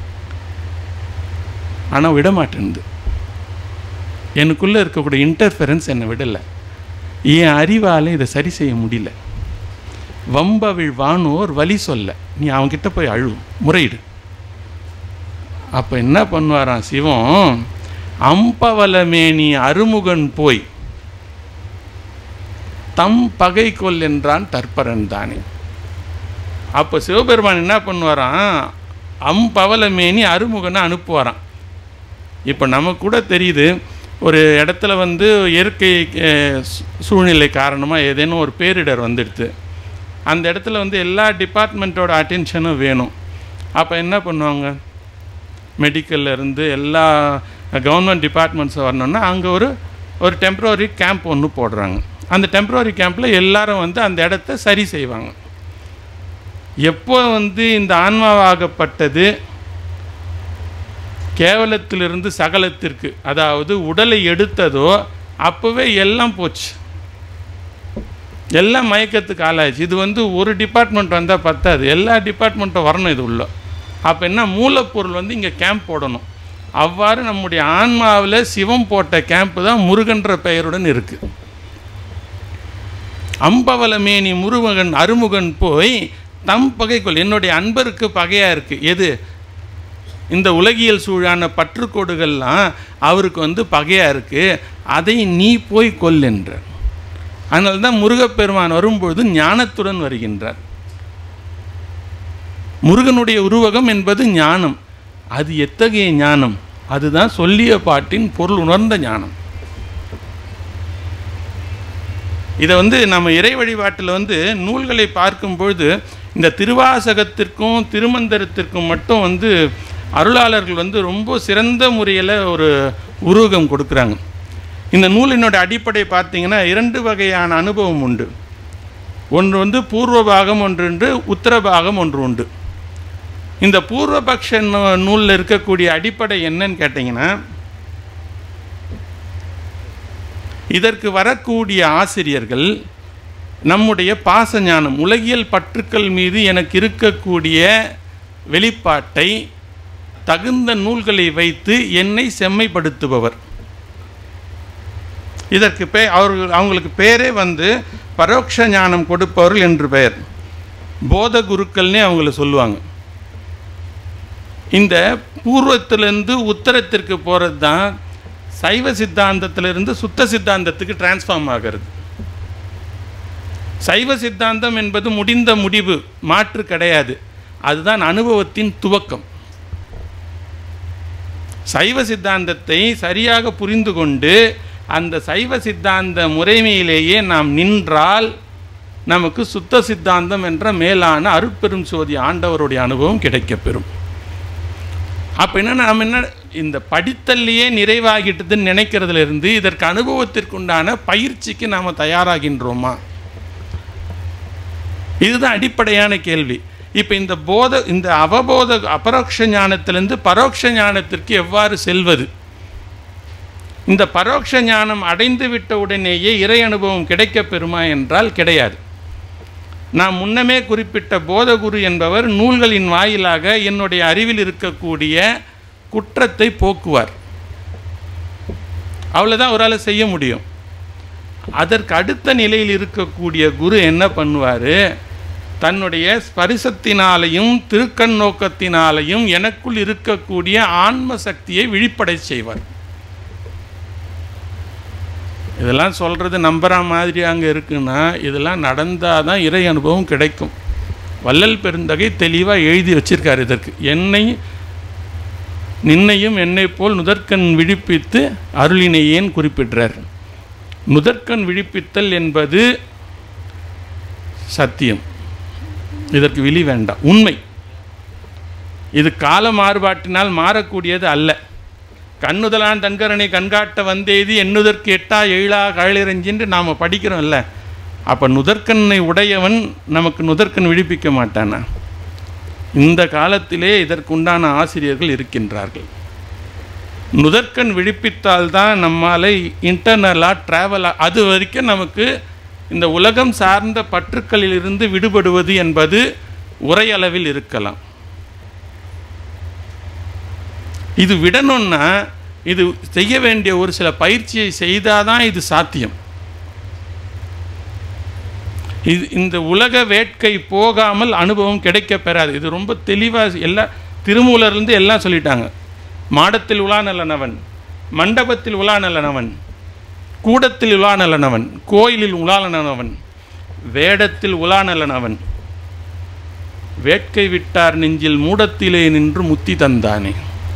ஆனால் விட மாட்டேன்து எனக்குள்ளே இருக்கக்கூடிய இன்டர்ஃபரன்ஸ் என்னை விடலை என் அறிவால் இதை சரி செய்ய முடியல வம்பவிழ் வானோர் வழி சொல்ல நீ அவன்கிட்ட போய் அழு முறையிடு அப்போ என்ன பண்ணுவாராம் சிவம் அம்பவலமேனி அருமுகன் போய் தம் பகை கொல் என்றான் தற்பரன் தானே அப்போ சிவபெருமான் என்ன பண்ணுவாராம் அம்பவலமேனி அருமுகனை அனுப்புவாராம் இப்போ நமக்கு கூட தெரியுது ஒரு இடத்துல வந்து இயற்கை அஹ், சூ- சூழ்நிலை காரணமாக ஏதேனும் ஒரு பேரிடர் வந்துடுது அந்த இடத்துல வந்து எல்லா டிபார்ட்மெண்ட்டோட அட்டென்ஷனும் வேணும் அப்போ என்ன பண்ணுவாங்க மெடிக்கல்ல இருந்து எல்லா கவர்மெண்ட் டிபார்ட்மெண்ட்ஸ் வரணும்னா அங்கே ஒரு ஒரு டெம்ப்ரவரி கேம்ப் ஒன்று போடுறாங்க அந்த டெம்ப்ரவரி கேம்பில் எல்லாரும் வந்து அந்த இடத்த சரி செய்வாங்க எப்போ வந்து இந்த ஆன்மாவாகப்பட்டது கேவலத்திலிருந்து சகலத்திற்கு அதாவது உடலை எடுத்ததோ அப்போவே எல்லாம் போச்சு எல்லாம் மயக்கத்துக்கு ஆளாச்சு இது வந்து ஒரு டிபார்ட்மெண்ட் வந்தால் பத்தாது எல்லா டிபார்ட்மெண்ட்டும் வரணும் இது உள்ள அப்போ என்ன மூலப்பொருள் வந்து இங்கே கேம்ப் போடணும் அவ்வாறு நம்முடைய ஆன்மாவில் சிவம் போட்ட கேம்ப் தான் முருகன்ற பெயருடன் இருக்குது அம்பவலமேனி முருகன் அருமுகன் போய் தம் பகைக்குள் என்னுடைய அன்பருக்கு பகையாக இருக்குது எது இந்த உலகியல் சூழான பற்றுக்கோடுகள்லாம் அவருக்கு வந்து பகையாக இருக்குது அதை நீ போய் கொல் என்றார் அதனால தான் முருகப்பெருமான் வரும்பொழுது ஞானத்துடன் வருகின்றார் முருகனுடைய உருவகம் என்பது ஞானம் அது எத்தகைய ஞானம் அதுதான் சொல்லிய பாட்டின் பொருள் உணர்ந்த ஞானம் இதை வந்து நம்ம இறை வழிபாட்டில் வந்து நூல்களை பார்க்கும் பொழுது இந்த திருவாசகத்திற்கும் திருமந்திரத்திற்கும் மட்டும் வந்து அருளாளர்கள் வந்து ரொம்ப சிறந்த முறையில் ஒரு உருவகம் கொடுக்குறாங்க இந்த நூலினோட அடிப்படை பார்த்தீங்கன்னா இரண்டு வகையான அனுபவம் உண்டு ஒன்று வந்து பூர்வ பாகம் ஒன்று உத்தர பாகம் ஒன்று உண்டு இந்த பூர்வபக்ஷ நூ- நூலில் இருக்கக்கூடிய அடிப்படை என்னன்னு கேட்டிங்கன்னா இதற்கு வரக்கூடிய ஆசிரியர்கள் நம்முடைய பாசஞானம் உலகியல் பற்றுக்கள் மீது எனக்கு இருக்கக்கூடிய வெளிப்பாட்டை தகுந்த நூல்களை வைத்து என்னை செம்மைப்படுத்துபவர் இதற்கு பே அவர்கள் அவங்களுக்கு பேரே வந்து பரோட்ச ஞானம் கொடுப்பவர்கள் என்று பெயர் போத குருக்கள்னே அவங்கள சொல்லுவாங்க இந்த பூர்வத்திலிருந்து உத்தரத்திற்கு போகிறது தான் சைவ சித்தாந்தத்திலிருந்து சுத்த சித்தாந்தத்துக்கு டிரான்ஸ்ஃபார்ம் ஆகிறது சைவ சித்தாந்தம் என்பது முடிந்த முடிவு மாற்று கிடையாது அதுதான் அனுபவத்தின் துவக்கம் சைவ சித்தாந்தத்தை சரியாக புரிந்து கொண்டு அந்த சைவ சித்தாந்த முறைமையிலேயே நாம் நின்றால் நமக்கு சுத்த சித்தாந்தம் என்ற மேலான அருட்பெரும் சோதி ஆண்டவருடைய அனுபவம் கிடைக்கப்பெறும் அப்போ என்ன நாம் என்ன இந்த படித்தல்லையே நிறைவாகிட்டதுன்னு நினைக்கிறதுல இருந்து இதற்கு அனுபவத்திற்குண்டான பயிற்சிக்கு நாம் தயாராகின்றோமா இதுதான் அடிப்படையான கேள்வி இப்போ இந்த போத இந்த அவபோத அபரோக்ஷ ஞானத்திலிருந்து பரோட்ச ஞானத்திற்கு எவ்வாறு செல்வது இந்த பரோட்ச ஞானம் அடைந்து விட்ட உடனேயே இறை அனுபவம் கிடைக்கப் பெறுமா என்றால் கிடையாது நான் முன்னமே குறிப்பிட்ட போதகுரு என்பவர் நூல்களின் வாயிலாக என்னுடைய அறிவில் இருக்கக்கூடிய குற்றத்தை போக்குவார் அவ்வளோதான் அவரால் செய்ய முடியும் அதற்கு அடுத்த நிலையில் இருக்கக்கூடிய குரு என்ன பண்ணுவார் தன்னுடைய ஸ்பரிசத்தினாலையும் திருக்கண் நோக்கத்தினாலையும் எனக்குள் இருக்கக்கூடிய ஆன்ம சக்தியை விழிப்படை செய்வார் இதெல்லாம் சொல்கிறது நம்புற மாதிரி அங்கே இருக்குன்னா இதெல்லாம் நடந்தால் தான் இறை அனுபவம் கிடைக்கும் வள்ளல் பெருந்தகை தெளிவாக எழுதி வச்சிருக்கார் இதற்கு என்னை நின்னையும் என்னை போல் நுதற்கண் விழிப்பித்து அருளினையேன் குறிப்பிடுறார் நுதற்கண் விழிப்பித்தல் என்பது சத்தியம் இதற்கு விழி வேண்டாம் உண்மை இது கால மாறுபாட்டினால் மாறக்கூடியது அல்ல கண்ணுதலான் தன்கரணை கண்காட்ட வந்தேதி எண்ணுதற்கு எட்டா எழிலா கழலிரஞ்சின்று நாம் படிக்கிறோம்ல அப்போ நுதற்கண்ணை உடையவன் நமக்கு நுதற்கண் விழிப்பிக்க மாட்டானா இந்த காலத்திலே இதற்குண்டான ஆசிரியர்கள் இருக்கின்றார்கள் நுதற்கண் விழிப்பித்தால்தான் நம்மால் இன்டர்னலாக ட்ராவலாக அது வரைக்கும் நமக்கு இந்த உலகம் சார்ந்த பற்றுக்களிலிருந்து விடுபடுவது என்பது உரையளவில் இருக்கலாம் இது விடணும்னா இது செய்ய வேண்டிய ஒரு சில பயிற்சியை செய்தால் தான் இது சாத்தியம் இது இந்த உலக வேட்கை போகாமல் அனுபவம் கிடைக்க பெறாது இது ரொம்ப தெளிவாக எல்லா திருமூலர்லேருந்து எல்லாம் சொல்லிட்டாங்க மாடத்தில் உலா நல்லனவன் மண்டபத்தில் உலா நல்லனவன் கூடத்தில் உலா நல்லனவன் கோயிலில் உலா நல்லனவன் வேடத்தில் உலா நல்லனவன் வேட்கை விட்டார் நெஞ்சில் மூடத்திலே நின்று முத்தி தந்தானே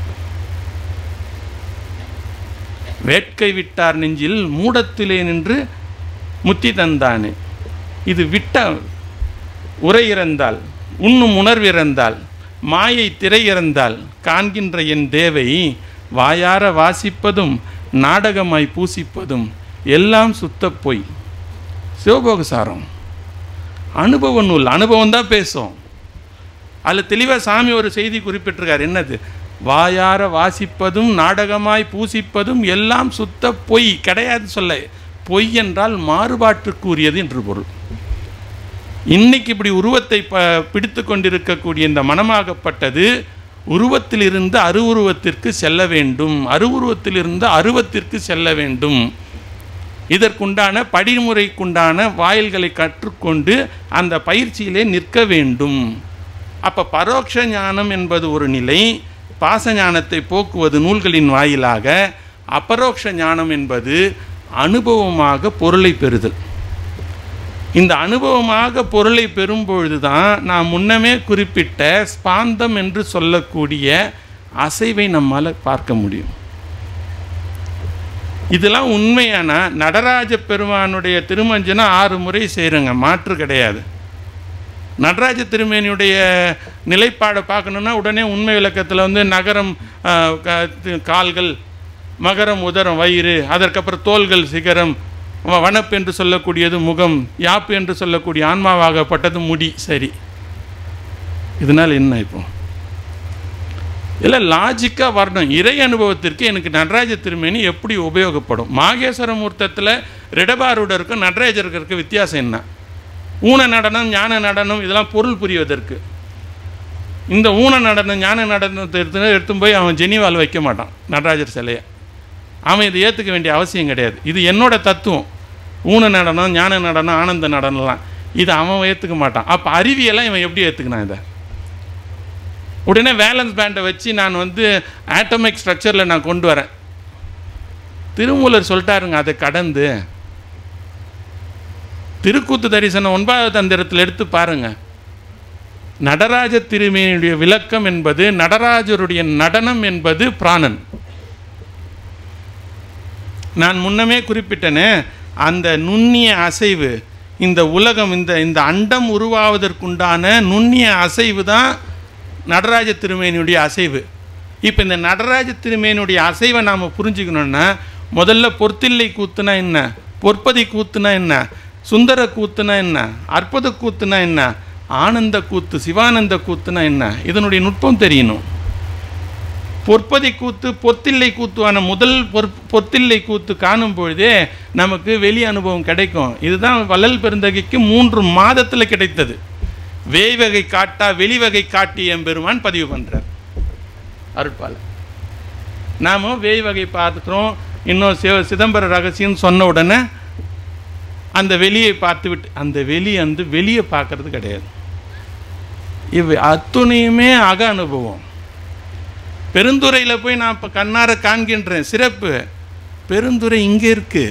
வேட்கை விட்டார் நெஞ்சில் மூடத்திலே நின்று முத்தி தந்தானே இது விட்ட உரை இறந்தால் உண்ணும் உணர்வு இறந்தால் மாயை திரை இறந்தால் காண்கின்ற என் தேவை வாயார வாசிப்பதும் நாடகமாய் பூசிப்பதும் எல்லாம் சுத்த பொய் சிவபோகசாரம் அனுபவ நூல் அனுபவம் தான் பேசும் அதில் தெளிவாக சாமி ஒரு செய்தி குறிப்பிட்டிருக்கார் என்னது வாயார வாசிப்பதும் நாடகமாய் பூசிப்பதும் எல்லாம் சுத்த பொய் கிடையாது சொல்ல பொய் என்றால் மாறுபாட்டுக்குரியது என்று பொருள் இன்னைக்கு இப்படி உருவத்தை ப பிடித்து கொண்டிருக்கக்கூடிய இந்த மனமாகப்பட்டது உருவத்திலிருந்து அருவுருவத்திற்கு செல்ல வேண்டும் அருவுருவத்திலிருந்து அருவத்திற்கு செல்ல வேண்டும் இதற்குண்டான படிமுறைக்குண்டான வாயில்களை கற்றுக்கொண்டு அந்த பயிற்சியிலே நிற்க வேண்டும் அப்போ பரோட்ச ஞானம் என்பது ஒரு நிலை பாச ஞானத்தை போக்குவது நூல்களின் வாயிலாக அபரோக்ஷ ஞானம் என்பது அனுபவமாக பொருளை பெறுதல் இந்த அனுபவமாக பொருளை பெறும்பொழுது தான் நான் முன்னமே குறிப்பிட்ட ஸ்பாந்தம் என்று சொல்லக்கூடிய அசைவை நம்மால் பார்க்க முடியும் இதெல்லாம் உண்மையானா நடராஜ பெருமானுடைய திருமஞ்சனம் ஆறு முறை செய்கிறங்க மாற்று கிடையாது நடராஜ திருமேனியுடைய நிலைப்பாடை பார்க்கணுன்னா உடனே உண்மை விளக்கத்தில் வந்து நகரம் ஆ, க- தி- கால்கள் மகரம் உதரம் வயிறு அதற்கப்புறம் தோள்கள் சிகரம் வ- வனப்பு என்று சொல்லக்கூடியது முகம் யாப்பு என்று சொல்லக்கூடிய ஆன்மாவாகப்பட்டது முடி சரி இதனால் என்ன இப்போ இல்லை லாஜிக்காக வரணும் இறை அனுபவத்திற்கு எனக்கு நடராஜ திருமேனி எப்படி உபயோகப்படும் மாகேஸ்வர மூர்த்தத்தில் ரிடபாருடருக்கும் நடராஜருக்கு இருக்க வித்தியாசம் என்ன ஊன நடனம் ஞான நடனம் இதெல்லாம் பொருள் புரிவதற்கு இந்த ஊன நடனம் ஞான நடனத்தை எடுத்து எடுத்து போய் அவன் ஜெனிவால் வைக்க மாட்டான் நடராஜர் சிலையை அவன் இதை ஏற்றுக்க வேண்டிய அவசியம் கிடையாது இது என்னோட தத்துவம் ஊன நடனம் ஞான நடனம் ஆனந்த நடனம்லாம் இது அவன் ஏற்றுக்க மாட்டான் அப்போ அறிவியெல்லாம் இவன் எப்படி ஏற்றுக்கினான் இதை உடனே வேலன்ஸ் பேண்டை வச்சு நான் வந்து ஆட்டமிக் ஸ்ட்ரக்சரில் நான் கொண்டு வரேன் திருமூலர் சொல்லிட்டாருங்க அதை கடந்து திருக்கூத்து தரிசனம் ஒன்பதாவது தந்திரத்தில் எடுத்து பாருங்க நடராஜ திருமேனியுடைய விளக்கம் என்பது நடராஜருடைய நடனம் என்பது பிராணன் நான் முன்னமே குறிப்பிட்டனே அந்த நுண்ணிய அசைவு இந்த உலகம் இந்த இந்த அண்டம் உருவாவதற்குண்டான நுண்ணிய அசைவு தான் நடராஜ திருமேனியுடைய அசைவு இப்போ இந்த நடராஜ திருமேனியுடைய அசைவை நாம் புரிஞ்சுக்கணுன்னா முதல்ல பொற்தில்லை கூத்துனா என்ன பொற்பதி கூத்துனா என்ன சுந்தர கூத்துனா என்ன அற்புத கூத்துனா என்ன ஆனந்த கூத்து சிவானந்த கூத்துனா என்ன இதனுடைய நுட்பம் தெரியணும் பொற்பதி கூத்து பொத்தில்லை கூத்துவான முதல் பொற் பொத்தில்லை கூத்து காணும் பொழுதே நமக்கு வெளி அனுபவம் கிடைக்கும் இதுதான் வள்ளல் பெருந்தகைக்கு மூன்று மாதத்தில் கிடைத்தது வேய்வகை காட்டா வெளிவகை காட்டி எம்பெருமான் பதிவு பண்ணுறார் அருட்பால நாம் வேய்வகை பார்த்துக்கிறோம் இன்னும் சிவ சிதம்பர ரகசியம் சொன்ன உடனே அந்த வெளியை பார்த்து விட்டு அந்த வெளி வந்து வெளியே பார்க்கறது கிடையாது இவை அத்துணையுமே அக அனுபவம் பெருந்துறையில் போய் நான் இப்போ கண்ணார காண்கின்றேன் சிறப்பு பெருந்துறை இங்கே இருக்கு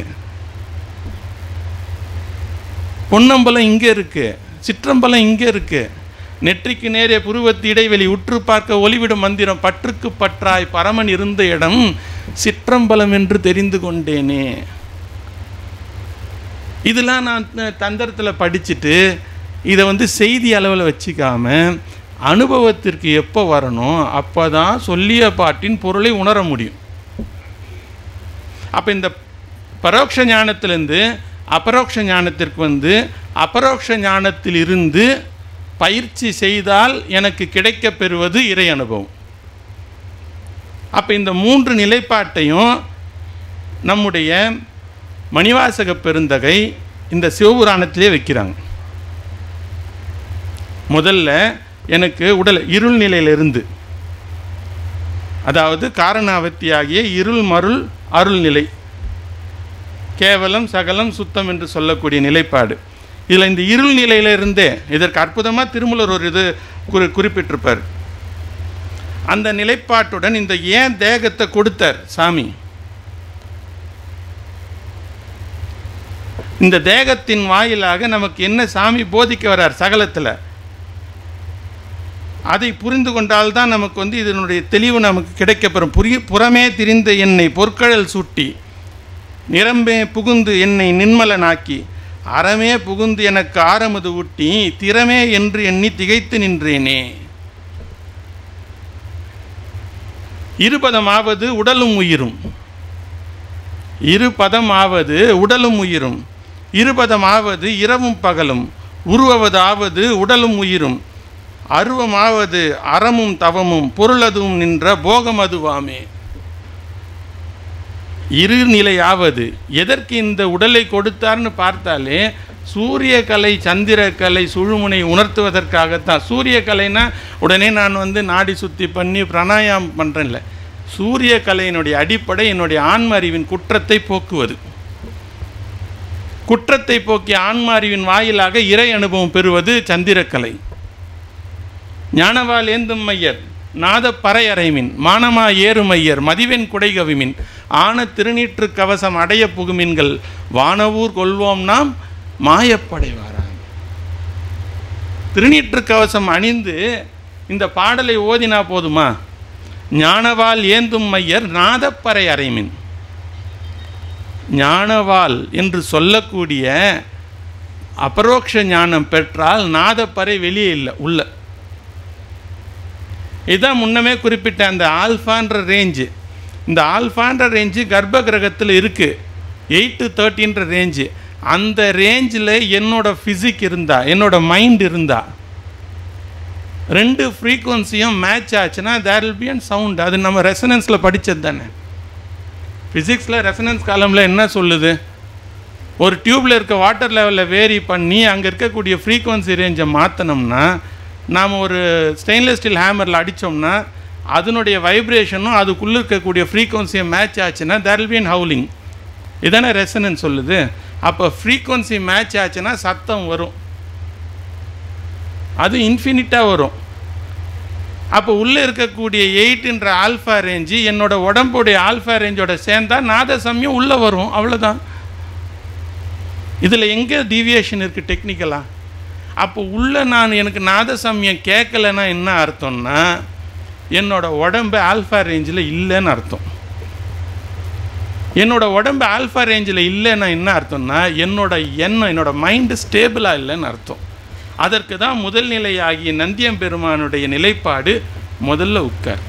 பொன்னம்பலம் இங்கே இருக்கு சிற்றம்பலம் இங்கே இருக்கு நெற்றிக்கு நேரே புருவத்து இடைவெளி உற்று பார்க்க ஒளிவிடும் மந்திரம் பற்றுக்கு பற்றாய் பரமன் இருந்த இடம் சிற்றம்பலம் என்று தெரிந்து கொண்டேனே இதெல்லாம் நான் தந்திரத்தில் படிச்சுட்டு இதை வந்து செய்தி அளவில் வச்சுக்காம அனுபவத்திற்கு எப்போ வரணும் அப்போ தான் சொல்லிய பாட்டின் பொருளை உணர முடியும் அப்போ இந்த பரோட்ச ஞானத்திலேருந்து அபரோக்ஷ ஞானத்திற்கு வந்து அபரோக்ஷ ஞானத்தில் இருந்து பயிற்சி செய்தால் எனக்கு கிடைக்கப் பெறுவது இறை அனுபவம் அப்போ இந்த மூன்று நிலைப்பாட்டையும் நம்முடைய மணிவாசக பெருந்தகை இந்த சிவபுராணத்திலே வைக்கிறாங்க முதல்ல எனக்கு உடல் இருள் நிலையிலிருந்து அதாவது காரணாவத்தியாகிய இருள் மருள் அருள் நிலை கேவலம் சகலம் சுத்தம் என்று சொல்லக்கூடிய நிலைப்பாடு இதில் இந்த இருள் நிலையிலிருந்தே இதற்கு அற்புதமாக திருமூலர் ஒரு இது குறி குறிப்பிட்டிருப்பார் அந்த நிலைப்பாட்டுடன் இந்த ஏன் தேகத்தை கொடுத்தார் சாமி இந்த தேகத்தின் வாயிலாக நமக்கு என்ன சாமி போதிக்க வரார் சகலத்தில் அதை புரிந்து கொண்டால்தான் நமக்கு வந்து இதனுடைய தெளிவு நமக்கு கிடைக்கப்பெறும் புரிய புறமே திரிந்த என்னை பொற்கழல் சுட்டி நிரம்பே புகுந்து என்னை நின்மலனாக்கி அறமே புகுந்து எனக்கு ஆரமது ஊட்டி திறமே என்று எண்ணி திகைத்து நின்றேனே இருபதமாவது உடலும் உயிரும் இருபதமாவது உடலும் உயிரும் இருபதமாவது இரவும் பகலும் உருவவதாவது உடலும் உயிரும் அருவமாவது அறமும் தவமும் பொருளதும் நின்ற போகம் அதுவாமே இருநிலையாவது எதற்கு இந்த உடலை கொடுத்தார்னு பார்த்தாலே சூரியகலை சந்திரக்கலை சுழுமுனை உணர்த்துவதற்காகத்தான் சூரியகலைனா உடனே நான் வந்து நாடி சுத்தி பண்ணி பிராணாயாமம் பண்ணுறேன்ல சூரிய கலையினுடைய அடிப்படை என்னுடைய ஆன்ம அறிவின் குற்றத்தை போக்குவது குற்றத்தை போக்கிய ஆன்ம அறிவின் வாயிலாக இறை அனுபவம் பெறுவது சந்திரக்கலை ஞானவால் ஏந்தும் மையர் நாத பறையறைமின் மானமா ஏறுமையர் மதிவெண் குடைகவிமின் ஆன திருநீற்று கவசம் அடைய புகுமின்கள் வானவூர் கொள்வோம் நாம் மாயப்படைவாராம் திருநீற்று கவசம் அணிந்து இந்த பாடலை ஓதினா போதுமா ஞானவால் ஏந்தும் மையர் நாதப்பறை அறைமின் ஞானவால் என்று சொல்லக்கூடிய அபரோக்ஷ ஞானம் பெற்றால் நாதப்பறை வெளியே இல்லை உள்ள இதான் முன்னமே குறிப்பிட்ட அந்த ஆல்ஃபான்ற ரேஞ்சு இந்த ஆல்ஃபான்ற ரேஞ்சு கர்ப்ப கிரகத்தில் இருக்குது எயிட் டு தேர்ட்டின்ற ரேஞ்சு அந்த ரேஞ்சில் என்னோட ஃபிசிக் இருந்தா என்னோட மைண்ட் இருந்தா ரெண்டு ஃப்ரீக்குவன்சியும் மேட்ச் ஆச்சுன்னா there will be and sound அது நம்ம ரெசனன்ஸில் படித்தது தானே ஃபிசிக்ஸில் ரெசனன்ஸ் காலமில் என்ன சொல்லுது ஒரு டியூப்பில் இருக்க வாட்டர் லெவலில் வேரி பண்ணி அங்கே இருக்கக்கூடிய ஃப்ரீக்குவன்சி ரேஞ்சை மாற்றினோம்னா நாம் ஒரு ஸ்டெயின்லெஸ் ஸ்டீல் ஹேமரில் அடித்தோம்னா அதனுடைய வைப்ரேஷனும் அதுக்குள்ளே இருக்கக்கூடிய ஃப்ரீக்குவன்சியை மேட்ச் ஆச்சுன்னா there will be an howling இதானே ரெசனன்ஸ் சொல்லுது அப்போ ஃப்ரீக்குவன்சி மேட்ச் ஆச்சுன்னா சத்தம் வரும் அது இன்ஃபினிட்டாக வரும் அப்போ உள்ளே இருக்கக்கூடிய எயிட்ன்ற ஆல்ஃபா ரேஞ்சு என்னோட உடம்புடைய ஆல்ஃபா ரேஞ்சோட சேர்ந்தா நாத சமயம் உள்ளே வரும் அவ்வளோதான் இதில் எங்கே டீவியேஷன் இருக்குது டெக்னிக்கலாக அப்போ உள்ளே நான் எனக்கு நாத சமயம் கேட்கலன்னா என்ன அர்த்தம்னா என்னோட உடம்பு ஆல்ஃபா ரேஞ்சில் இல்லைன்னு அர்த்தம் என்னோட உடம்பு ஆல்ஃபா ரேஞ்சில் இல்லைன்னா என்ன அர்த்தம்னா என்னோட எண்ணம் என்னோட மைண்டு ஸ்டேபிளாக இல்லைன்னு அர்த்தம் அதற்கு தான் முதல் நிலையாகிய நந்தியம்பெருமானுடைய நிலைப்பாடு முதல்ல உட்கார்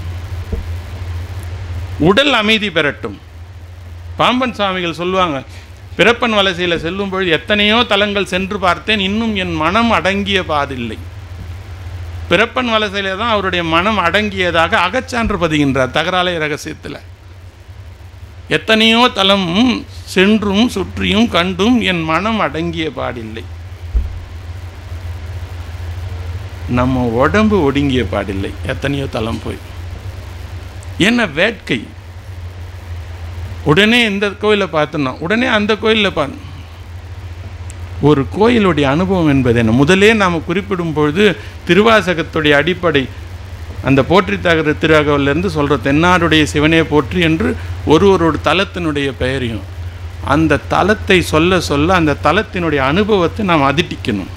உடல் அமைதி பெறட்டும் பாம்பன் சுவாமிகள் சொல்லுவாங்க பிறப்பன் வலசையில் செல்லும் பொழுது எத்தனையோ தலங்கள் சென்று பார்த்தேன் இன்னும் என் மனம் அடங்கிய பாதில்லை பிறப்பன் வலசையில் தான் அவருடைய மனம் அடங்கியதாக அகச்சான்று பதிகின்றார் தகராலை ரகசியத்தில் எத்தனையோ தலம் சென்றும் சுற்றியும் கண்டும் என் மனம் அடங்கிய பாடில்லை நம்ம உடம்பு ஒடுங்கிய பாடில்லை எத்தனையோ தலம் போய் என்ன வேட்கை உடனே இந்த கோயிலை பார்த்தோம் உடனே அந்த கோயிலில் பா ஒரு கோயிலுடைய அனுபவம் என்பது என்ன முதலே நாம் குறிப்பிடும் பொழுது திருவாசகத்துடைய அடிப்படை அந்த போற்றி தகர திருவாகவிலிருந்து சொல்கிற தென்னாடுடைய சிவனே போற்றி என்று ஒரு ஒரு தலத்தினுடைய பெயரையும் அந்த தலத்தை சொல்ல சொல்ல அந்த தலத்தினுடைய அனுபவத்தை நாம் அதிட்டிக்கணும்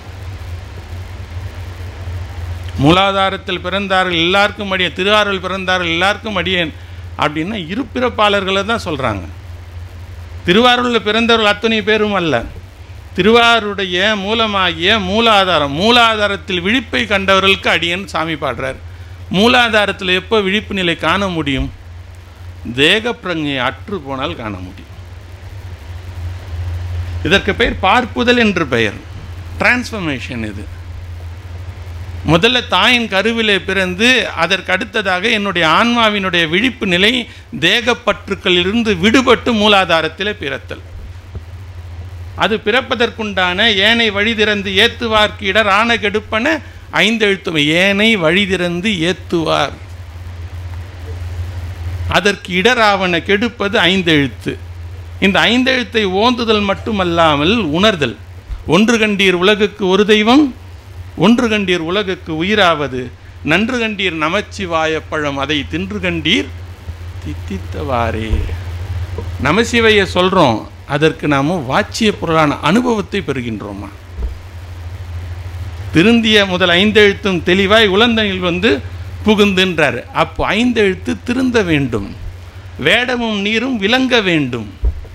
மூலாதாரத்தில் பிறந்தார்கள் எல்லாருக்கும் அடிய திருவாரூர் பிறந்தார்கள் எல்லாருக்கும் அடியேன் அப்படின்னா இருப்பிறப்பாளர்களை தான் சொல்கிறாங்க திருவாரூரில் பிறந்தவர்கள் அத்தனை பேரும் அல்ல திருவாரூடைய மூலமாகிய மூலாதாரம் மூலாதாரத்தில் விழிப்பை கண்டவர்களுக்கு அடியன் சாமி பாடுறார் மூலாதாரத்தில் எப்போ விழிப்பு நிலை காண முடியும் தேக பிரஞை அற்று போனால் காண முடியும் இதற்கு பெயர் பார்ப்புதல் என்று பெயர் டிரான்ஸ்ஃபர்மேஷன் இது முதல்ல தாயின் கருவிலே பிறந்து அதற்கு அடுத்ததாக என்னுடைய ஆன்மாவினுடைய விழிப்பு நிலை தேகப்பற்றுக்களிலிருந்து விடுபட்டு மூலாதாரத்தில் பிறத்தல் அது பிறப்பதற்குண்டான ஏனை வழி திறந்து ஏத்துவார்க்கு இடர் ஆன கெடுப்பன ஐந்தெழுத்தும் ஏனை வழி திறந்து ஏத்துவார் அதற்கு இடராவன கெடுப்பது ஐந்தெழுத்து இந்த ஐந்தெழுத்தை ஓந்துதல் மட்டுமல்லாமல் உணர்தல் ஒன்று கண்டீர் உலகுக்கு ஒரு தெய்வம் ஒன்று கண்டீர் உலகுக்கு உயிராவது நன்று கண்டீர் நமச்சிவாய பழம் அதை தின்று கண்டீர் தித்தித்தவாறே நமசிவைய சொல்கிறோம் அதற்கு நாம் வாச்சிய பொருளான அனுபவத்தை பெறுகின்றோமா திருந்திய முதல் ஐந்தெழுத்தும் தெளிவாய் உலந்தனில் வந்து புகுந்துன்றார் அப்போ ஐந்தெழுத்து திருந்த வேண்டும் வேடமும் நீரும் விளங்க வேண்டும்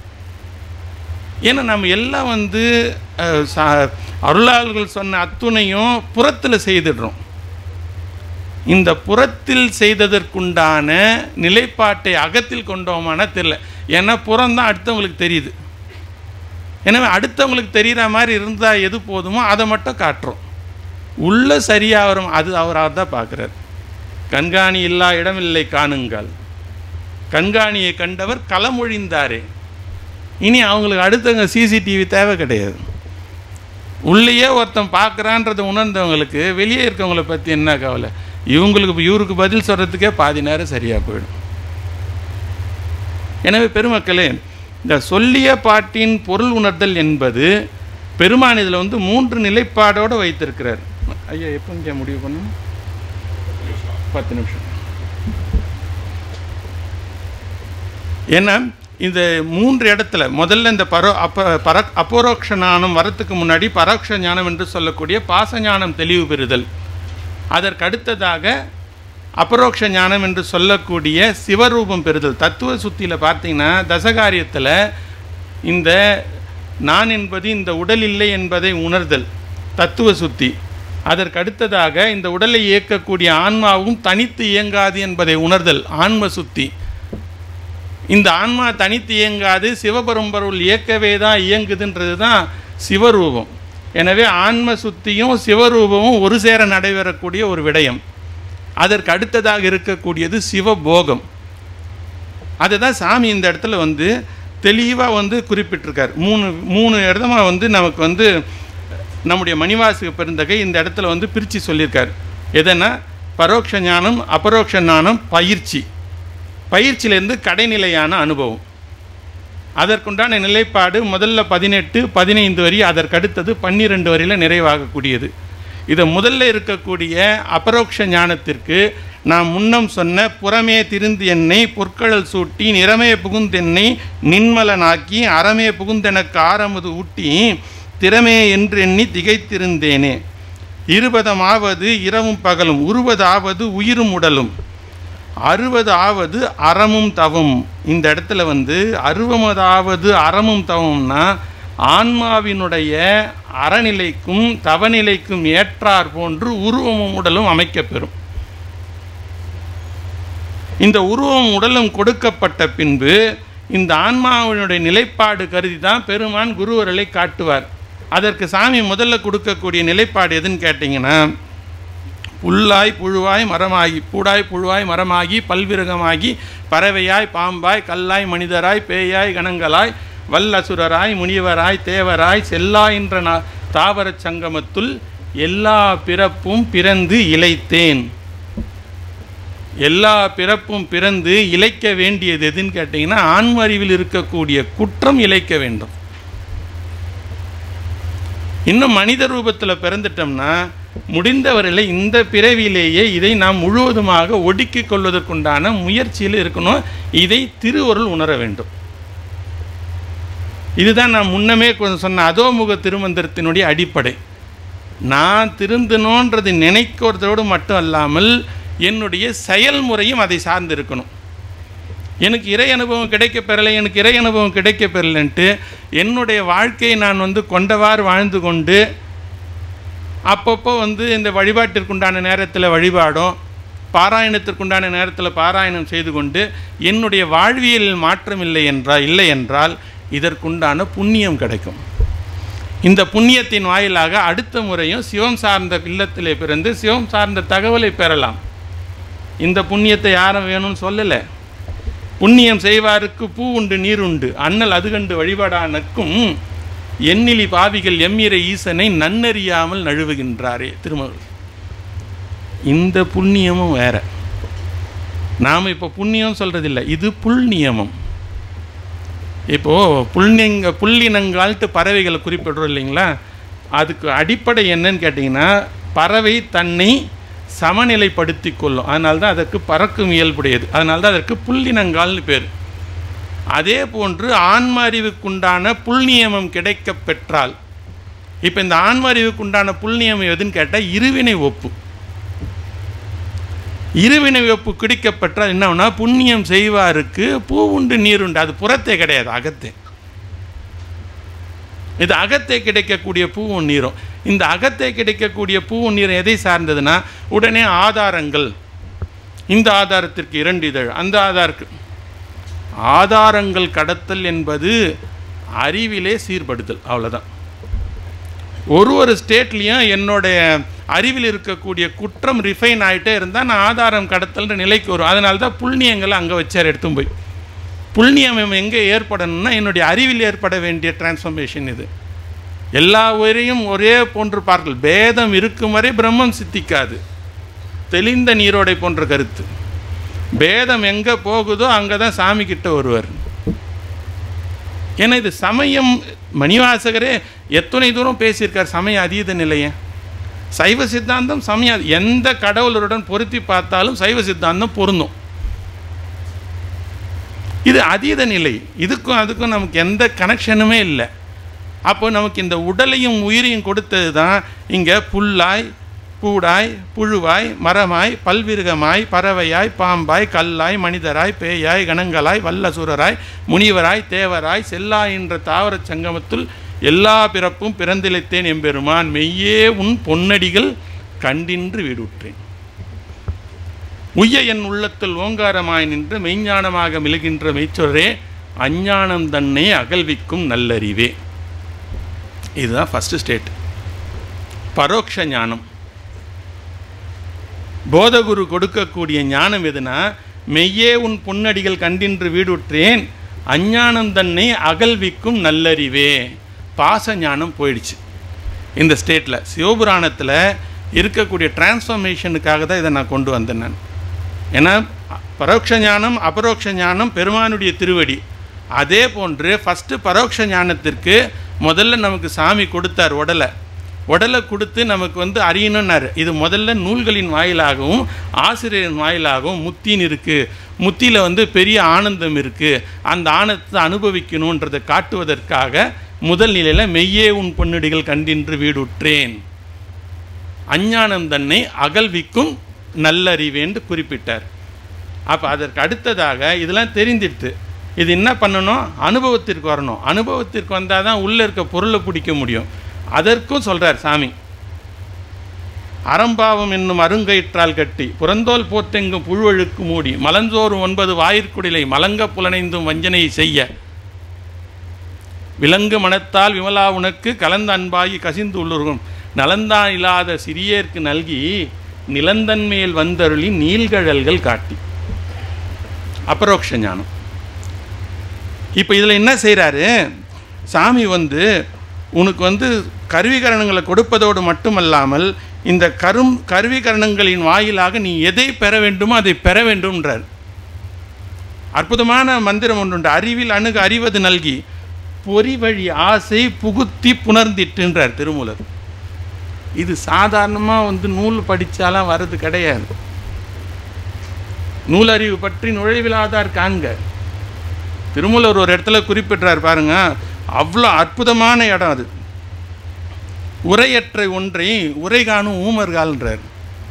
ஏன்னா நம்ம எல்லாம் வந்து அஹ், சா- அருளாளர்கள் சொன்ன அத்துணையும் புறத்தில் செய்திடுறோம் இந்த புறத்தில் செய்ததற்குண்டான நிலைப்பாட்டை அகத்தில் கொண்டோமானா தெரியல ஏன்னா புறம்தான் அடுத்தவங்களுக்கு தெரியுது எனவே அடுத்தவங்களுக்கு தெரிகிற மாதிரி இருந்தால் எது போதுமோ அதை மட்டும் காட்டுறோம் உள்ள சரியாக வரும் அது அவராக தான் பார்க்குறார் கண்காணி இல்லா இடமில்லை காணுங்கள் கண்காணியை கண்டவர் களமொழிந்தாரே இனி அவங்களுக்கு அடுத்தவங்க சிசிடிவி தேவை கிடையாது உள்ளேயே ஒருத்தன் பார்க்குறான்றதை உணர்ந்தவங்களுக்கு வெளியே இருக்கவங்கள பற்றி என்ன கவலை இவங்களுக்கு இவருக்கு பதில் சொல்கிறதுக்கே பாதி நேரம் சரியாக போயிடும் எனவே பெருமக்களே இந்த சொல்லிய பாட்டின் பொருள் உணர்தல் என்பது பெருமான் இதில் வந்து மூன்று நிலைப்பாடோடு வைத்திருக்கிறார் ஐயா எப்போ இங்கே முடிவு பண்ணணும் பத்து நிமிஷம் ஏன்னா இந்த மூன்று இடத்துல முதல்ல இந்த பரோ அப்ப பர அபரோக்ஷ ஞானம் வரத்துக்கு முன்னாடி பரோக்ஷ ஞானம் என்று சொல்லக்கூடிய பாச ஞானம் தெளிவு பெறுதல் அதற்கு அடுத்ததாக அபரோக்ஷ ஞானம் என்று சொல்லக்கூடிய சிவரூபம் பெறுதல் தத்துவ சுத்தியில் பார்த்தீங்கன்னா தசகாரியத்தில் இந்த நான் என்பது இந்த உடல் இல்லை என்பதை உணர்தல் தத்துவ சுத்தி அதற்கு அடுத்ததாக இந்த உடலை இயக்கக்கூடிய ஆன்மாவும் தனித்து இயங்காது என்பதை உணர்தல் ஆன்ம சுத்தி இந்த ஆன்மா தனித்து இயங்காது சிவபெரும்பொருள் இயக்கவே தான் இயங்குதுன்றது தான் சிவரூபம் எனவே ஆன்ம சுத்தியும் சிவரூபமும் ஒரு சேர நடைபெறக்கூடிய ஒரு விடயம் அதற்கு அடுத்ததாக இருக்கக்கூடியது சிவபோகம் அதை தான் சாமி இந்த இடத்துல வந்து தெளிவாக வந்து குறிப்பிட்டிருக்கார் மூணு மூணு இடமா வந்து நமக்கு வந்து நம்முடைய மணிவாசக பெருந்தகை இந்த இடத்துல வந்து பிரித்து சொல்லியிருக்கார் எதனா பரோட்ச ஞானம் அபரோக்ஷ ஞானம் பயிற்சி பயிற்சியிலேருந்து கடைநிலையான அனுபவம் அதற்குண்டான நிலைப்பாடு முதல்ல பதினெட்டு பதினைந்து வரி அதற்கடுத்தது பன்னிரெண்டு வரியில் நிறைவாகக்கூடியது இதை முதல்ல இருக்கக்கூடிய அபரோக்ஷ ஞானத்திற்கு நான் முன்னம் சொன்ன புறமே திருந்து என்னை பொற்கழல் சூட்டி நிறமே புகுந்தென்னை நின்மலனாக்கி அறமே புகுந்தெனக்கு ஆரமுது ஊட்டி திறமே என்று எண்ணி திகைத்திருந்தேனே இருபதமாவது இரவும் பகலும் உருவதாவது உயிரும் உடலும் அறுபது ஆவது அறமும் தவம் இந்த இடத்துல வந்து அறுபதாவது அறமும் தவம்னா ஆன்மாவினுடைய அறநிலைக்கும் தவநிலைக்கும் ஏற்றார் போன்று உருவமும் உடலும் அமைக்கப்பெறும் இந்த உருவம் உடலும் கொடுக்கப்பட்ட பின்பு இந்த ஆன்மாவினுடைய நிலைப்பாடு கருதி தான் பெருமான் குருவர்களை காட்டுவார் அதற்கு சாமி முதல்ல கொடுக்கக்கூடிய நிலைப்பாடு எதுன்னு கேட்டிங்கன்னா புல்லாய் புழுவாய் மரமாகி பூடாய் புழுவாய் மரமாகி பல்விருகமாகி பறவையாய் பாம்பாய் கல்லாய் மனிதராய் பேயாய் கணங்களாய் வல்லசுரராய் முனிவராய் தேவராய் செல்லா என்ற நா- தாவரச் சங்கமத்துள் எல்லா பிறப்பும் பிறந்து இளைத்தேன் எல்லா பிறப்பும் பிறந்து இழைக்க வேண்டியது எதுன்னு கேட்டிங்கன்னா ஆன்ம அறிவில் இருக்கக்கூடிய குற்றம் இழைக்க வேண்டும் இன்னும் மனித ரூபத்தில் பிறந்துட்டோம்னா முடிந்தவரையில் இந்த பிறவியிலேயே இதை நாம் முழுவதுமாக ஒடுக்கிக் கொள்வதற்குண்டான முயற்சியில் இருக்கணும் இதை திருவருள் உணர வேண்டும் இதுதான் நான் முன்னமே கொஞ்சம் சொன்ன அதோமுக திருமந்திரத்தினுடைய அடிப்படை நான் திருந்தணுன்றது நினைக்கிறதோடு மட்டும் அல்லாமல் என்னுடைய செயல்முறையும் அதை சார்ந்து இருக்கணும் எனக்கு இறை அனுபவம் கிடைக்க பெறலை எனக்கு இறை அனுபவம் கிடைக்க பெறலைன்ட்டு என்னுடைய வாழ்க்கையை நான் வந்து கொண்டவாறு வாழ்ந்து கொண்டு அப்பப்போ வந்து இந்த வழிபாட்டிற்குண்டான நேரத்தில் வழிபாடும் பாராயணத்திற்குண்டான நேரத்தில் பாராயணம் செய்து கொண்டு என்னுடைய வாழ்வியலில் மாற்றம் இல்லை என்றால் இல்லை என்றால் இதற்குண்டான புண்ணியம் கிடைக்கும் இந்த புண்ணியத்தின் வாயிலாக அடுத்த முறையும் சிவம் சார்ந்த இல்லத்திலே பிறந்து சிவம் சார்ந்த தகவலை பெறலாம் இந்த புண்ணியத்தை யாரும் வேணும்னு சொல்லலை புண்ணியம் செய்வாருக்கு பூ உண்டு நீர் உண்டு அண்ணல் அது கண்டு வழிபாடானக்கும் எண்ணிலி பாவிகள் எம்மிரை ஈசனை நன்னறியாமல் நழுவுகின்றாரே திருமகள் இந்த புண்ணியமும் வேற நாம் இப்போ புண்ணியம் சொல்றதில்லை இது புல் நியமம் இப்போ புல்லிங்க புல்லினங்கால்ட்டு பறவைகளை குறிப்பிடுறோம் இல்லைங்களா அதுக்கு அடிப்படை என்னன்னு கேட்டிங்கன்னா பறவை தன்னை சமநிலைப்படுத்தி கொள்ளும் அதனால தான் அதற்கு பறக்கும் இயல்புடையது அதனால தான் அதற்கு புல்லினங்கால்னு பேர் அதே போன்று ஆன்ம அறிவுக்குண்டான புல்நியமம் கிடைக்க பெற்றால் இப்போ இந்த ஆன்ம அறிவுக்குண்டான புல்நியமம் எதுன்னு கேட்டால் இருவினை ஒப்பு இருவினை ஒப்பு கிடைக்கப்பெற்றால் என்னன்னா புண்ணியம் செய்வாருக்கு பூ உண்டு நீர் உண்டு அது புறத்தே கிடையாது அகத்தே இது அகத்தே கிடைக்கக்கூடிய பூவும் நீரும் இந்த அகத்தே கிடைக்கக்கூடிய பூவும் நீரும் எதை சார்ந்ததுன்னா உடனே ஆதாரங்கள் இந்த ஆதாரத்திற்கு இரண்டு இதழ் அந்த ஆதாருக்கு ஆதாரங்கள் கடத்தல் என்பது அறிவிலே சீர்படுத்தல் அவ்வளோதான் ஒரு ஒரு ஸ்டேட்லேயும் என்னுடைய அறிவில் இருக்கக்கூடிய குற்றம் ரிஃபைன் ஆகிட்டே இருந்தால் நான் ஆதாரம் கடத்தல்ன்ற நிலைக்கு வரும் அதனால தான் புண்ணியங்களை அங்கே வச்சார் எடுத்தும் போய் புண்ணியம் எங்கே ஏற்படணும்னா என்னுடைய அறிவில் ஏற்பட வேண்டிய டிரான்ஸ்ஃபர்மேஷன் இது எல்லா உயிரையும் ஒரே போன்று பார்த்தல் பேதம் இருக்கும் வரை பிரம்மம் சித்திக்காது தெளிந்த நீரோடை போன்ற கருத்து பேதம் எங்கே போகுதோ அங்கே தான் சாமி கிட்ட வருவார் ஏன்னா இது சமயம் மணிவாசகரே எத்தனை தூரம் பேசியிருக்கார் சமய அதீத நிலையை சைவ சித்தாந்தம் சமய எந்த கடவுளருடன் பொருத்தி பார்த்தாலும் சைவ சித்தாந்தம் பொருந்தும் இது அதீத நிலை இதுக்கும் அதுக்கும் நமக்கு எந்த கனெக்ஷனுமே இல்லை அப்போ நமக்கு இந்த உடலையும் உயிரையும் கொடுத்தது தான் இங்கே புல்லாய் பூடாய் புழுவாய் மரமாய் பல்விருகமாய் பறவையாய் பாம்பாய் கல்லாய் மனிதராய் பேயாய் கணங்களாய் வல்லசுரராய் முனிவராய் தேவராய் செல்லா என்ற தாவரச் சங்கமத்துள் எல்லா பிறப்பும் பிறந்திழைத்தேன் எம்பெருமான் மெய்யே உன் பொன்னடிகள் கண்டின்று வீடுற்றேன் உய்ய என் உள்ளத்தில் ஓங்காரமாய் நின்று மெய்ஞானமாக மிளுகின்ற மெய்ச்சொரே அஞ்ஞானம் தன்னை அகல்விக்கும் நல்லறிவே இதுதான் ஃபஸ்ட்டு ஸ்டேட் பரோட்ச ஞானம் போதகுரு கொடுக்கக்கூடிய ஞானம் எதுனா மெய்யே உன் பொன்னடிகள் கண்டின்று வீடுற்றேன் அஞ்ஞானம் தன்னை அகல்விக்கும் நல்லறிவே பாச ஞானம் போயிடுச்சு இந்த ஸ்டேட்டில் சிவபுராணத்தில் இருக்கக்கூடிய டிரான்ஸ்ஃபர்மேஷனுக்காக தான் இதை நான் கொண்டு வந்தேன் நான் ஏன்னா பரோட்ச ஞானம் அபரோக்ஷ ஞானம் பெருமானுடைய திருவடி அதே போன்று ஃபஸ்ட்டு பரோட்ச ஞானத்திற்கு முதல்ல நமக்கு சாமி கொடுத்தார் உடலை உடலை கொடுத்து நமக்கு வந்து அறியணும்னாரு இது முதல்ல நூல்களின் வாயிலாகவும் ஆசிரியரின் வாயிலாகவும் முத்தின்னு இருக்குது முத்தியில் வந்து பெரிய ஆனந்தம் இருக்குது அந்த ஆனந்தத்தை அனுபவிக்கணுன்றதை காட்டுவதற்காக முதல் நிலையில் மெய்யே உன் பொன்னடிகள் கண்டின்று வீடுற்றேன் அஞ்ஞானம் தன்னை அகல்விக்கும் நல்லறிவேன்று குறிப்பிட்டார் அப்போ அதற்கு அடுத்ததாக இதெல்லாம் தெரிந்திட்டு இது என்ன பண்ணணும் அனுபவத்திற்கு வரணும் அனுபவத்திற்கு வந்தால் தான் உள்ளே இருக்க பொருளை பிடிக்க முடியும் அதற்கும் சொல்கிறார் சாமி அறம்பாவம் என்னும் அருங்கயிற்றால் கட்டி புறந்தோல் போத்தெங்கும் புழுவழுக்கு மூடி மலஞ்சோறு ஒன்பது வாயிற்குடிலை மலங்க புலனைந்தும் வஞ்சனை செய்ய விலங்கு மனத்தால் விமலா உனக்கு கலந்த அன்பாகி கசிந்து உள்ளுருகும் நலந்தான் இல்லாத சிறியேற்கு நல்கி நிலந்தன் மேல் வந்தருளி நீள்கழல்கள் காட்டி அபரோக்ஷ ஞானம் இப்போ இதில் என்ன செய்கிறாரு சாமி வந்து உனக்கு வந்து கருவிகரணங்களை கொடுப்பதோடு மட்டுமல்லாமல் இந்த கரும் கருவிகரணங்களின் வாயிலாக நீ எதை பெற வேண்டுமோ அதை பெற வேண்டும்ன்றார் அற்புதமான மந்திரம் ஒன்று உண்டு அறிவில் அணுக அறிவது நல்கி பொறி வழி ஆசை புகுத்தி புணர்ந்திட்டுன்றார் திருமூலர் இது சாதாரணமாக வந்து நூல் படித்தாலாம் வர்றது கிடையாது நூலறிவு பற்றி நுழைவிலாதார் காண்க திருமூலர் ஒரு இடத்துல குறிப்பிட்றார் பாருங்க அவ்வளோ அற்புதமான இடம் அது உரையற்ற ஒன்றை உரை காணும் ஊமர்கால்ன்றார்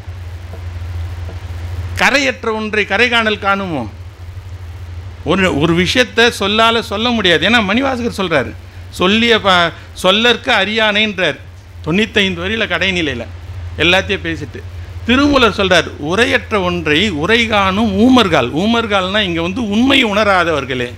கரையற்ற ஒன்றை கரை காணல் காணுமோ ஒரு ஒரு விஷயத்தை சொல்லால சொல்ல முடியாது ஏன்னா மணிவாசகர் சொல்றாரு சொல்லிய ப சொல்லற்கு அரியானைன்றார் தொண்ணூத்தைந்து வரியில் கடைநிலையில் எல்லாத்தையும் பேசிட்டு திருமூலர் சொல்றார் உரையற்ற ஒன்றை உரை காணும் ஊமர்கால் ஊமர்கால்னா இங்கே வந்து உண்மை உணராதவர்களே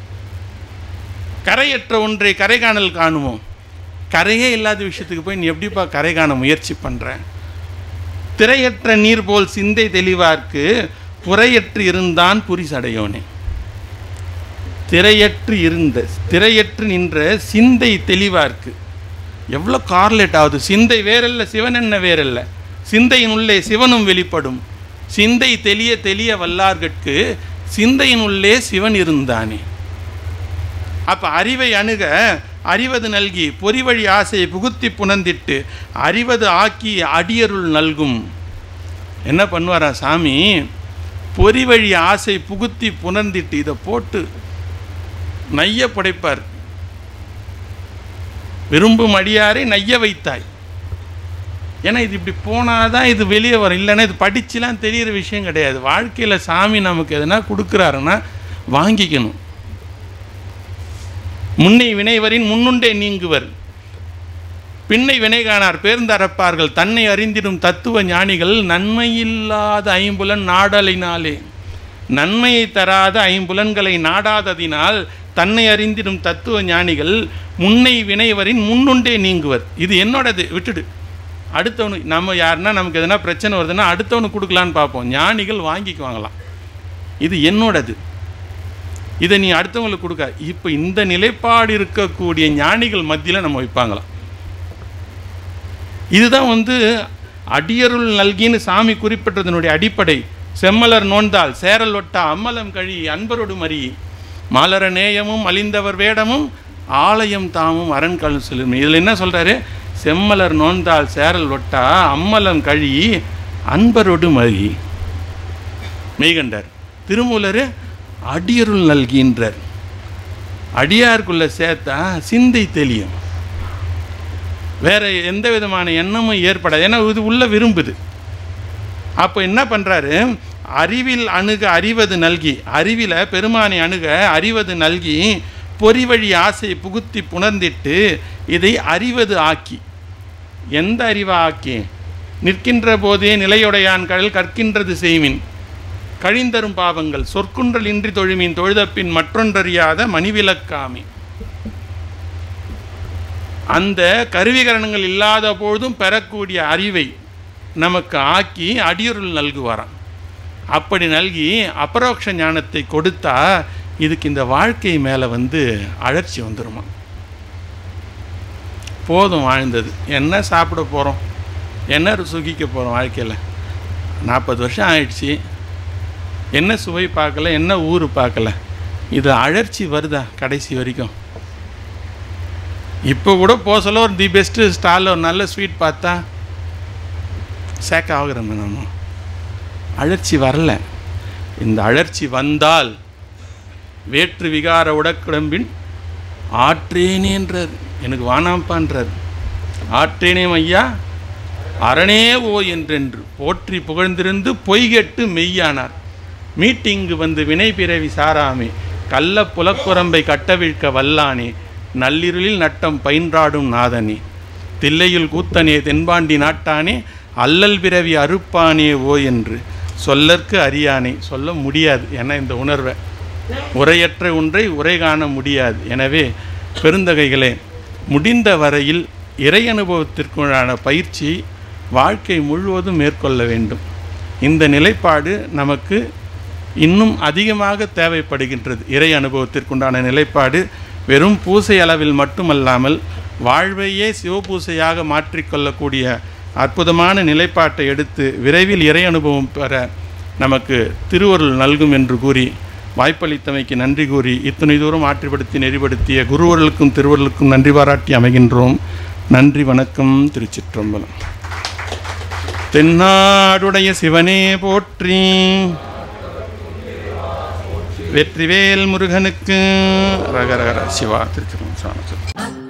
கரையற்ற ஒன்றை கரை காணல் காணுமோ கரையே இல்லாத விஷயத்துக்கு போய் நீ எப்படிப்பா கரை காண முயற்சி பண்ணுற திரையற்ற நீர் போல் சிந்தை தெளிவார்க்கு புறையற்று இருந்தான் புரிசடையோனே திரையற்று இருந்த திரையற்று நின்ற சிந்தை தெளிவார்க்கு எவ்வளோ கார்லேட் ஆகுது சிந்தை வேறல்ல சிவன் என்ன வேறல்ல சிந்தையின் உள்ளே சிவனும் வெளிப்படும் சிந்தை தெளிய தெளிய வல்லார்கட்கு சிந்தையின் உள்ளே சிவன் இருந்தானே அப்போ அறிவை அணுக அறிவது நல்கி பொறிவழி ஆசையை புகுத்தி புணர்ந்திட்டு அறிவது ஆக்கி அடியருள் நல்கும் என்ன பண்ணுவாரா சாமி பொறிவழி ஆசை புகுத்தி புணர்ந்திட்டு இதை போட்டு நைய படைப்பார் விரும்பும் அடியாரை நைய வைத்தாய் ஏன்னா இது இப்படி போனால் தான் இது வெளியே வரும் இல்லைன்னா இது படிச்சுலாம் தெரியிற விஷயம் கிடையாது வாழ்க்கையில் சாமி நமக்கு எதனா கொடுக்குறாருன்னா வாங்கிக்கணும் முன்னை வினைவரின் முன்னுண்டே நீங்குவர் பின்னை வினை காணார் பேர்ந்தறப்பார்கள் தன்னை அறிந்திடும் தத்துவ ஞானிகள் நன்மையில்லாத ஐம்புலன் நாடலினாலே நன்மையை தராத ஐம்புலன்களை நாடாததினால் தன்னை அறிந்திடும் தத்துவ ஞானிகள் முன்னை வினைவரின் முன்னுண்டே நீங்குவர் இது என்னோடது விட்டுடு அடுத்தவனுக்கு நம்ம யாருன்னா நமக்கு எதனா பிரச்சனை வருதுன்னா அடுத்தவனுக்கு கொடுக்கலான்னு பார்ப்போம் ஞானிகள் வாங்கிக்குவாங்களாம் இது என்னோடது இதை நீ அடுத்தவங்களுக்கு கொடுக்க இப்போ இந்த நிலைப்பாடு இருக்கக்கூடிய ஞானிகள் மத்தியில் நம்ம வைப்பாங்களாம் இதுதான் வந்து அடியருள் நல்கின்னு சாமி குறிப்பிட்டதனுடைய அடிப்படை செம்மலர் நோந்தால் சேரல் ஒட்டா அம்மலம் கழி அன்பரோடு மறி மாலர நேயமும் அழிந்தவர் வேடமும் ஆலயம் தாமும் அரண்கள் செல்லும் இதில் என்ன சொல்கிறாரு செம்மலர் நோந்தால் சேரல் ஒட்டா அம்மலம் கழி அன்பரோடு மறி மெய்கண்டார் திருமூலர் அடியருள் நல்கின்றார் அடியாருக்குள்ள சேர்த்தா சிந்தை தெளியும் வேற எந்த விதமான எண்ணமும் ஏற்படாது ஏன்னா இது உள்ள விரும்புது அப்போ என்ன பண்ணுறாரு அறிவில் அணுக அறிவது நல்கி அறிவில் பெருமானை அணுக அறிவது நல்கி பொறிவழி ஆசை புகுத்தி புணர்ந்திட்டு இதை அறிவது ஆக்கி எந்த அறிவா ஆக்கி நிற்கின்ற போதே நிலையுடையான் கடல் கற்கின்றது செய்மின் கழிந்தரும் பாவங்கள் சொற்குன்றல் இன்றி தொழுமின் தொழுதப்பின் மற்றொன்றறியாத மணிவிலக்காமி அந்த கருவிகரணங்கள் இல்லாத பொழுதும் பெறக்கூடிய அறிவை நமக்கு ஆக்கி அடியுருள் நல்குவாராம் அப்படி நல்கி அபரோக்ஷ ஞானத்தை கொடுத்தா இதுக்கு இந்த வாழ்க்கை மேலே வந்து அழற்சி வந்துருமா போதும் வாழ்ந்தது என்ன சாப்பிட போகிறோம் என்ன சுகிக்க போகிறோம் வாழ்க்கையில் நாற்பது வருஷம் ஆயிடுச்சு என்ன சுவை பார்க்கல என்ன ஊர் பார்க்கல இது அழற்சி வருதா கடைசி வரைக்கும் இப்போ கூட போசல ஒரு தி பெஸ்ட்டு ஸ்டாலில் ஒரு நல்ல ஸ்வீட் பார்த்தா சேக்க ஆகுறோம் நம்ம அழற்சி வரல இந்த அழற்சி வந்தால் வேற்று விகார உடக்கிடம்பின் ஆற்றேனேன்றார் எனக்கு வானாம்பான்றார் ஆற்றேனேம் ஐயா அரணே ஓ என்றென்று போற்றி புகழ்ந்திருந்து பொய்கெட்டு மெய்யானார் மீட்டிங்கு வந்து வினை பிறவி சாராமே கள்ள புலக்குரம்பை கட்டவிழ்க்க வல்லானே நள்ளிருளில் நட்டம் பயின்றாடும் நாதனே தில்லையில் கூத்தனே தென்பாண்டி நாட்டானே அல்லல் பிறவி அறுப்பானே ஓ என்று சொல்லற்கு அறியானே சொல்ல முடியாது என இந்த உணர்வை உரையற்ற ஒன்றை உரை காண முடியாது எனவே பெருந்தகைகளே முடிந்த வரையில் இறை அனுபவத்திற்குள்ளான பயிற்சி வாழ்க்கை முழுவதும் மேற்கொள்ள வேண்டும் இந்த நிலைப்பாடு நமக்கு இன்னும் அதிகமாக தேவைப்படுகின்றது இறை அனுபவத்திற்குண்டான நிலைப்பாடு வெறும் பூசை அளவில் மட்டுமல்லாமல் வாழ்வையே சிவபூசையாக மாற்றிக்கொள்ளக்கூடிய அற்புதமான நிலைப்பாட்டை எடுத்து விரைவில் இறை அனுபவம் பெற நமக்கு திருவருள் நல்கும் என்று கூறி வாய்ப்பளித்தமைக்கு நன்றி கூறி இத்தனை தூரம் ஆற்றிப்படுத்தி நெறிப்படுத்திய குருவர்களுக்கும் திருவருளுக்கும் நன்றி பாராட்டி அமைகின்றோம் நன்றி வணக்கம் திருச்சிற்றம்பலம் தென்னாடுடைய சிவனே போற்றி வெற்றிவேல் முருகனுக்கு ரகரகர சிவா திருச்சிரம்